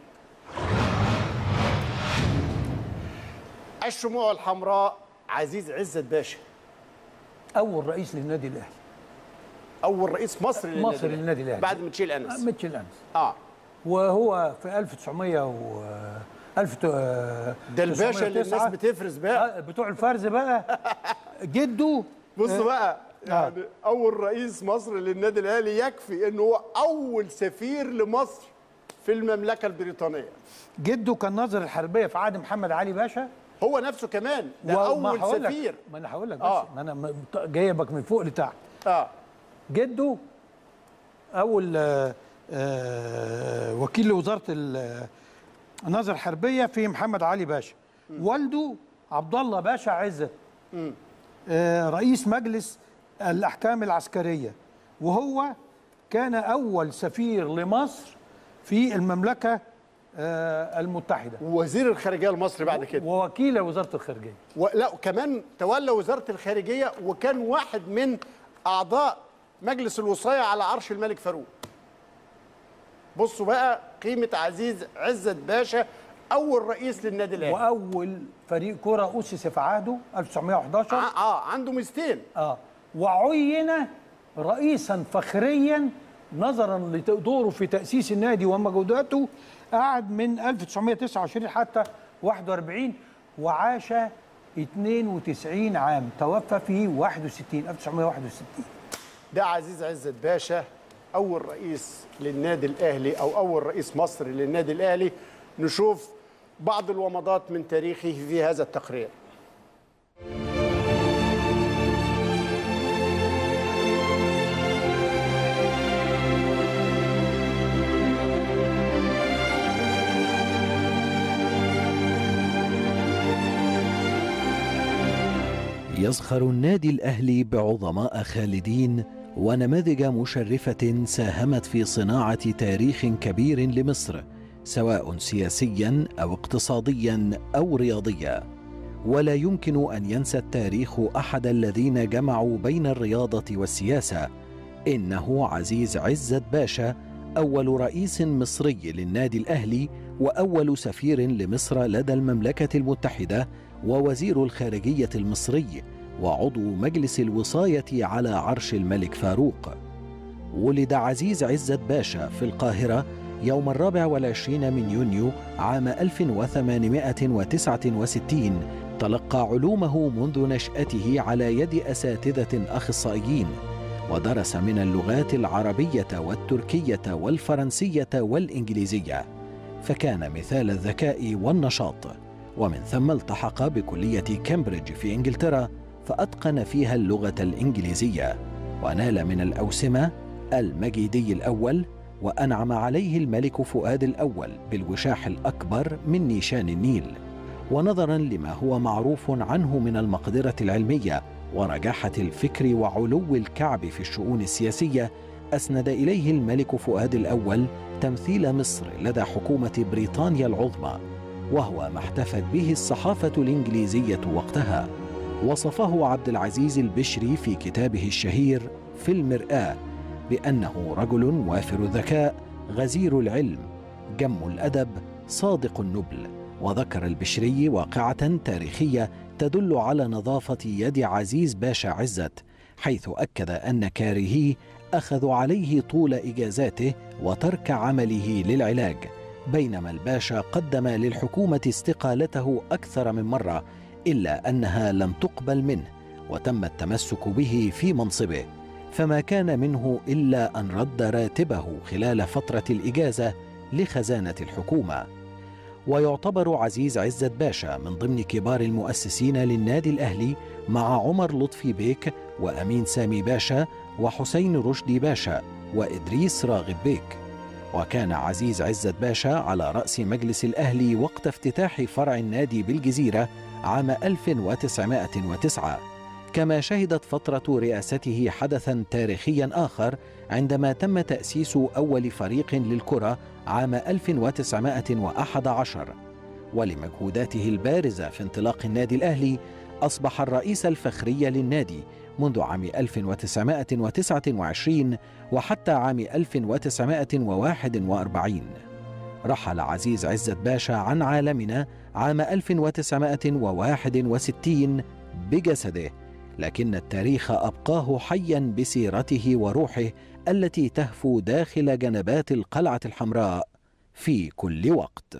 الشموع الحمراء عزيز عزت باشا اول رئيس للنادي الاهلي اول رئيس مصري للنادي مصري للنادي الاهلي بعد ميتشيل انس ميتشيل انس اه وهو في 1900 و 1000 ده الباشا اللي الناس بتفرز بقى بتوع الفرز بقى جده بص آه، بقى يعني اول رئيس مصر للنادي الاهلي يكفي ان هو اول سفير لمصر في المملكه البريطانيه جده كان ناظر الحربيه في عهد محمد علي باشا هو نفسه كمان ده وما اول هقول لك- سفير ما انا هقول لك بس آه. ما انا م- جايبك من فوق لتحت اه جده اول آه، آه، وكيل لوزاره ال- النظر الحربيه في محمد علي باشا والده عبد الله باشا عزت آه، رئيس مجلس الاحكام العسكريه وهو كان اول سفير لمصر في المملكه آه، المتحده ووزير الخارجيه المصري بعد كده ووكيل وزاره الخارجيه لا كمان تولى وزاره الخارجيه وكان واحد من اعضاء مجلس الوصايه على عرش الملك فاروق بصوا بقى قيمه عزيز عزت باشا اول رئيس للنادي الاهلي واول فريق كره اسس في عهده 1911 اه, آه عنده ميزتين اه وعين رئيسا فخريا نظرا لدوره في تاسيس النادي ومجهوداته قعد من 1929 حتى 41 وعاش 92 عام توفى في 61 1961 ده عزيز عزت باشا اول رئيس للنادي الاهلي او اول رئيس مصري للنادي الاهلي نشوف بعض الومضات من تاريخه في هذا التقرير يزخر النادي الأهلي بعظماء خالدين ونماذج مشرفة ساهمت في صناعة تاريخ كبير لمصر سواء سياسيا أو اقتصاديا أو رياضيا ولا يمكن أن ينسى التاريخ أحد الذين جمعوا بين الرياضة والسياسة إنه عزيز عزت باشا أول رئيس مصري للنادي الأهلي وأول سفير لمصر لدى المملكة المتحدة ووزير الخارجية المصري وعضو مجلس الوصاية على عرش الملك فاروق ولد عزيز عزت باشا في القاهرة يوم الرابع والعشرين من يونيو عام 1869 تلقى علومه منذ نشأته على يد أساتذة أخصائيين ودرس من اللغات العربية والتركية والفرنسية والإنجليزية فكان مثال الذكاء والنشاط ومن ثم التحق بكلية كامبريدج في إنجلترا فأتقن فيها اللغة الإنجليزية ونال من الأوسمة المجيدي الأول وأنعم عليه الملك فؤاد الأول بالوشاح الأكبر من نيشان النيل ونظرا لما هو معروف عنه من المقدرة العلمية ورجاحة الفكر وعلو الكعب في الشؤون السياسية أسند إليه الملك فؤاد الأول تمثيل مصر لدى حكومة بريطانيا العظمى وهو ما احتفت به الصحافة الإنجليزية وقتها وصفه عبد العزيز البشري في كتابه الشهير في المرآة بأنه رجل وافر الذكاء غزير العلم جم الأدب صادق النبل وذكر البشري واقعة تاريخية تدل على نظافة يد عزيز باشا عزت حيث أكد أن كارهيه أخذوا عليه طول إجازاته وترك عمله للعلاج بينما الباشا قدم للحكومة استقالته أكثر من مرة إلا أنها لم تقبل منه وتم التمسك به في منصبه فما كان منه إلا أن رد راتبه خلال فترة الإجازة لخزانة الحكومة ويعتبر عزيز عزت باشا من ضمن كبار المؤسسين للنادي الأهلي مع عمر لطفي بيك وأمين سامي باشا وحسين رشدي باشا وإدريس راغب بيك وكان عزيز عزت باشا على رأس مجلس الأهلي وقت افتتاح فرع النادي بالجزيرة عام 1909 كما شهدت فترة رئاسته حدثا تاريخيا آخر عندما تم تأسيس أول فريق للكرة عام 1911 ولمجهوداته البارزة في انطلاق النادي الأهلي أصبح الرئيس الفخري للنادي منذ عام 1929 وحتى عام 1941 رحل عزيز عزت باشا عن عالمنا عام 1961 بجسده لكن التاريخ أبقاه حيا بسيرته وروحه التي تهفو داخل جنبات القلعة الحمراء في كل وقت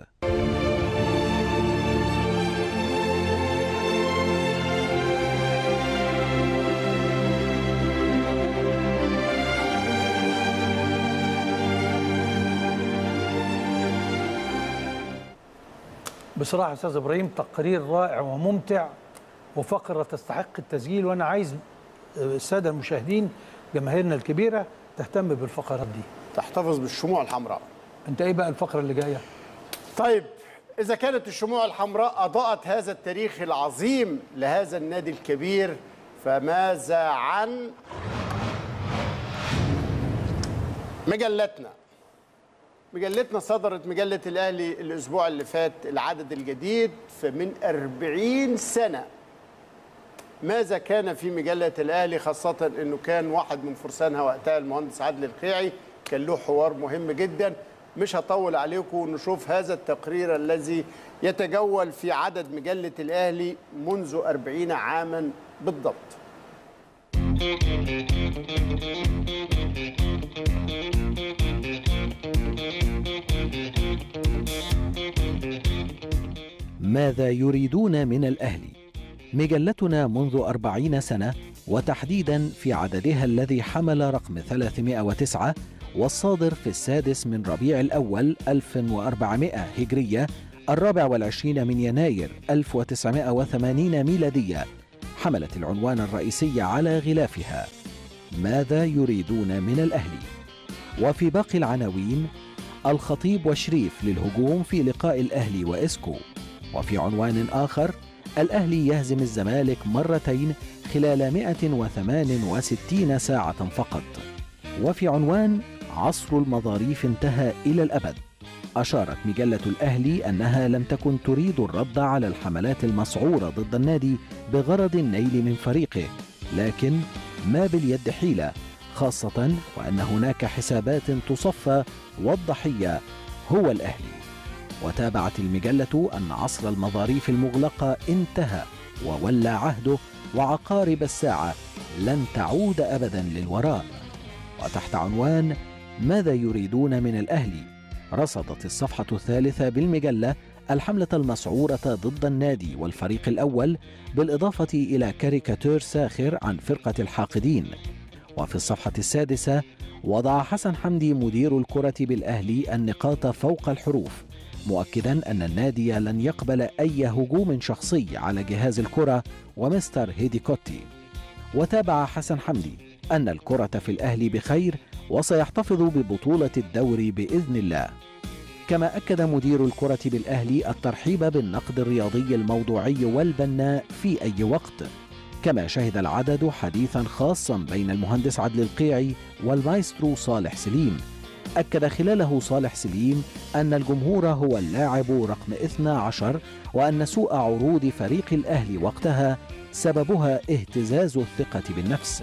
بصراحه استاذ ابراهيم تقرير رائع وممتع وفقره تستحق التسجيل وانا عايز الساده المشاهدين جماهيرنا الكبيره تهتم بالفقرات دي تحتفظ بالشموع الحمراء انت ايه بقى الفقره اللي جايه طيب إذا كانت الشموع الحمراء أضاءت هذا التاريخ العظيم لهذا النادي الكبير فماذا عن مجلتنا مجلتنا صدرت مجلة الأهلي الأسبوع اللي فات العدد الجديد فمن 40 سنة ماذا كان في مجلة الأهلي خاصة أنه كان واحد من فرسانها وقتها المهندس عادل الخيعي كان له حوار مهم جدا مش هطول عليكم نشوف هذا التقرير الذي يتجول في عدد مجلة الأهلي منذ 40 عاما بالضبط ماذا يريدون من الأهلي؟ مجلتنا منذ أربعين سنة وتحديدا في عددها الذي حمل رقم 309 والصادر في السادس من ربيع الأول 1400 هجرية الرابع والعشرين من يناير 1980 ميلادية حملت العنوان الرئيسي على غلافها ماذا يريدون من الأهلي؟ وفي باقي العناوين الخطيب وشريف للهجوم في لقاء الأهلي وإسكو وفي عنوان آخر الأهلي يهزم الزمالك مرتين خلال 168 ساعة فقط وفي عنوان عصر المظاريف انتهى إلى الأبد أشارت مجلة الأهلي أنها لم تكن تريد الرد على الحملات المسعورة ضد النادي بغرض النيل من فريقه لكن ما باليد حيلة خاصة وأن هناك حسابات تصفى والضحية هو الأهلي وتابعت المجلة أن عصر المظاريف المغلقة انتهى وولى عهده وعقارب الساعة لن تعود أبدا للوراء وتحت عنوان ماذا يريدون من الأهلي رصدت الصفحة الثالثة بالمجلة الحملة المسعورة ضد النادي والفريق الأول بالإضافة إلى كاريكاتير ساخر عن فرقة الحاقدين وفي الصفحة السادسة وضع حسن حمدي مدير الكرة بالأهلي النقاط فوق الحروف مؤكدا أن النادي لن يقبل أي هجوم شخصي على جهاز الكرة ومستر هيديكوتي وتابع حسن حمدي أن الكرة في الأهلي بخير وسيحتفظ ببطولة الدوري بإذن الله كما أكد مدير الكرة بالأهلي الترحيب بالنقد الرياضي الموضوعي والبناء في أي وقت كما شهد العدد حديثا خاصا بين المهندس عدل القيعي والمايسترو صالح سليم أكد خلاله صالح سليم أن الجمهور هو اللاعب رقم 12 وأن سوء عروض فريق الأهلي وقتها سببها اهتزاز الثقة بالنفس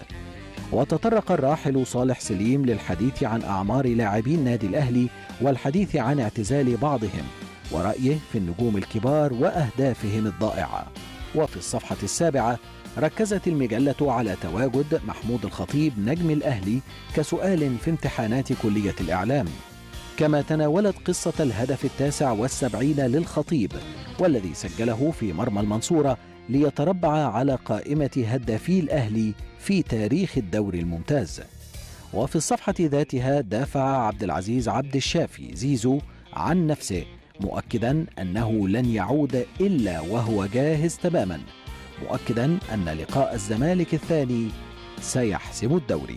وتطرق الراحل صالح سليم للحديث عن أعمار لاعبين نادي الأهلي والحديث عن اعتزال بعضهم ورأيه في النجوم الكبار وأهدافهم الضائعة وفي الصفحة السابعة ركزت المجلة على تواجد محمود الخطيب نجم الأهلي كسؤال في امتحانات كلية الإعلام كما تناولت قصة الهدف التاسع والسبعين للخطيب والذي سجله في مرمى المنصورة ليتربع على قائمة هدافي الأهلي في تاريخ الدوري الممتاز وفي الصفحة ذاتها دافع عبد العزيز عبد الشافي زيزو عن نفسه مؤكدا أنه لن يعود إلا وهو جاهز تماما مؤكدا أن لقاء الزمالك الثاني سيحسم الدوري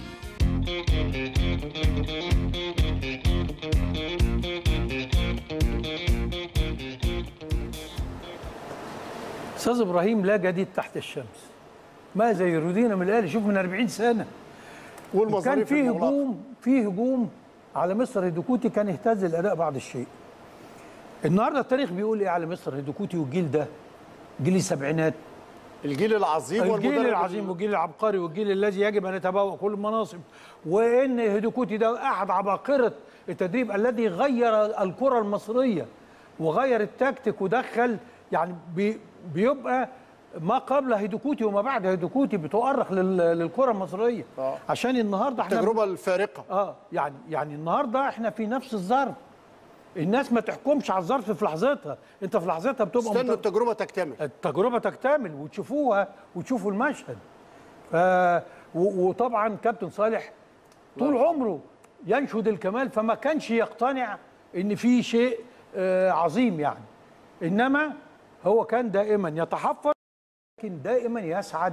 استاذ ابراهيم لا جديد تحت الشمس ماذا يريدون من الاهلي شوف من 40 سنه كان والمصاريف في المغلقة. هجوم في هجوم على مصر هيدوكوتي كان اهتز الاداء بعض الشيء النهارده التاريخ بيقول ايه على مصر هيدوكوتي والجيل ده جيل السبعينات الجيل العظيم الجيل والمدرب العظيم والجيل العبقري والجيل الذي يجب ان يتبوأ كل المناصب وان هيدوكوتي ده احد عباقره التدريب الذي غير الكره المصريه وغير التكتيك ودخل يعني بي بيبقى ما قبل هيدوكوتي وما بعد هيدوكوتي بتؤرخ لل- للكره المصريه آه. عشان النهارده احنا التجربه الفارقه اه يعني يعني النهارده احنا في نفس الظرف الناس ما تحكمش على الظرف في لحظتها انت في لحظتها بتبقى استنوا مت- التجربه تكتمل التجربه تكتمل وتشوفوها وتشوفوا المشهد ف و- وطبعا كابتن صالح طول عمره ينشد الكمال فما كانش يقتنع ان في شيء آه، عظيم يعني انما هو كان دائما يتحفظ لكن دائما يسعد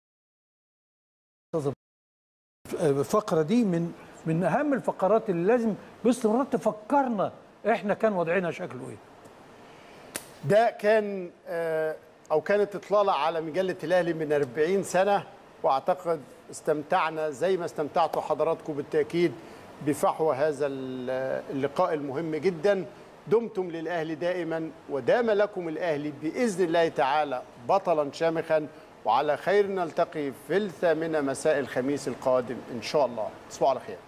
الفقره دي من من اهم الفقرات اللي لازم باستمرار تفكرنا احنا كان وضعنا شكله ايه ده كان آه، او كانت اطلاله على مجله الاهلي من 40 سنه واعتقد استمتعنا زي ما استمتعتوا حضراتكم بالتاكيد بفحوى هذا اللقاء المهم جدا دمتم للأهلي دائما ودام لكم الأهلي بإذن الله تعالى بطلا شامخا وعلى خير نلتقي في الثامنة مساء الخميس القادم إن شاء الله تصبحوا على خير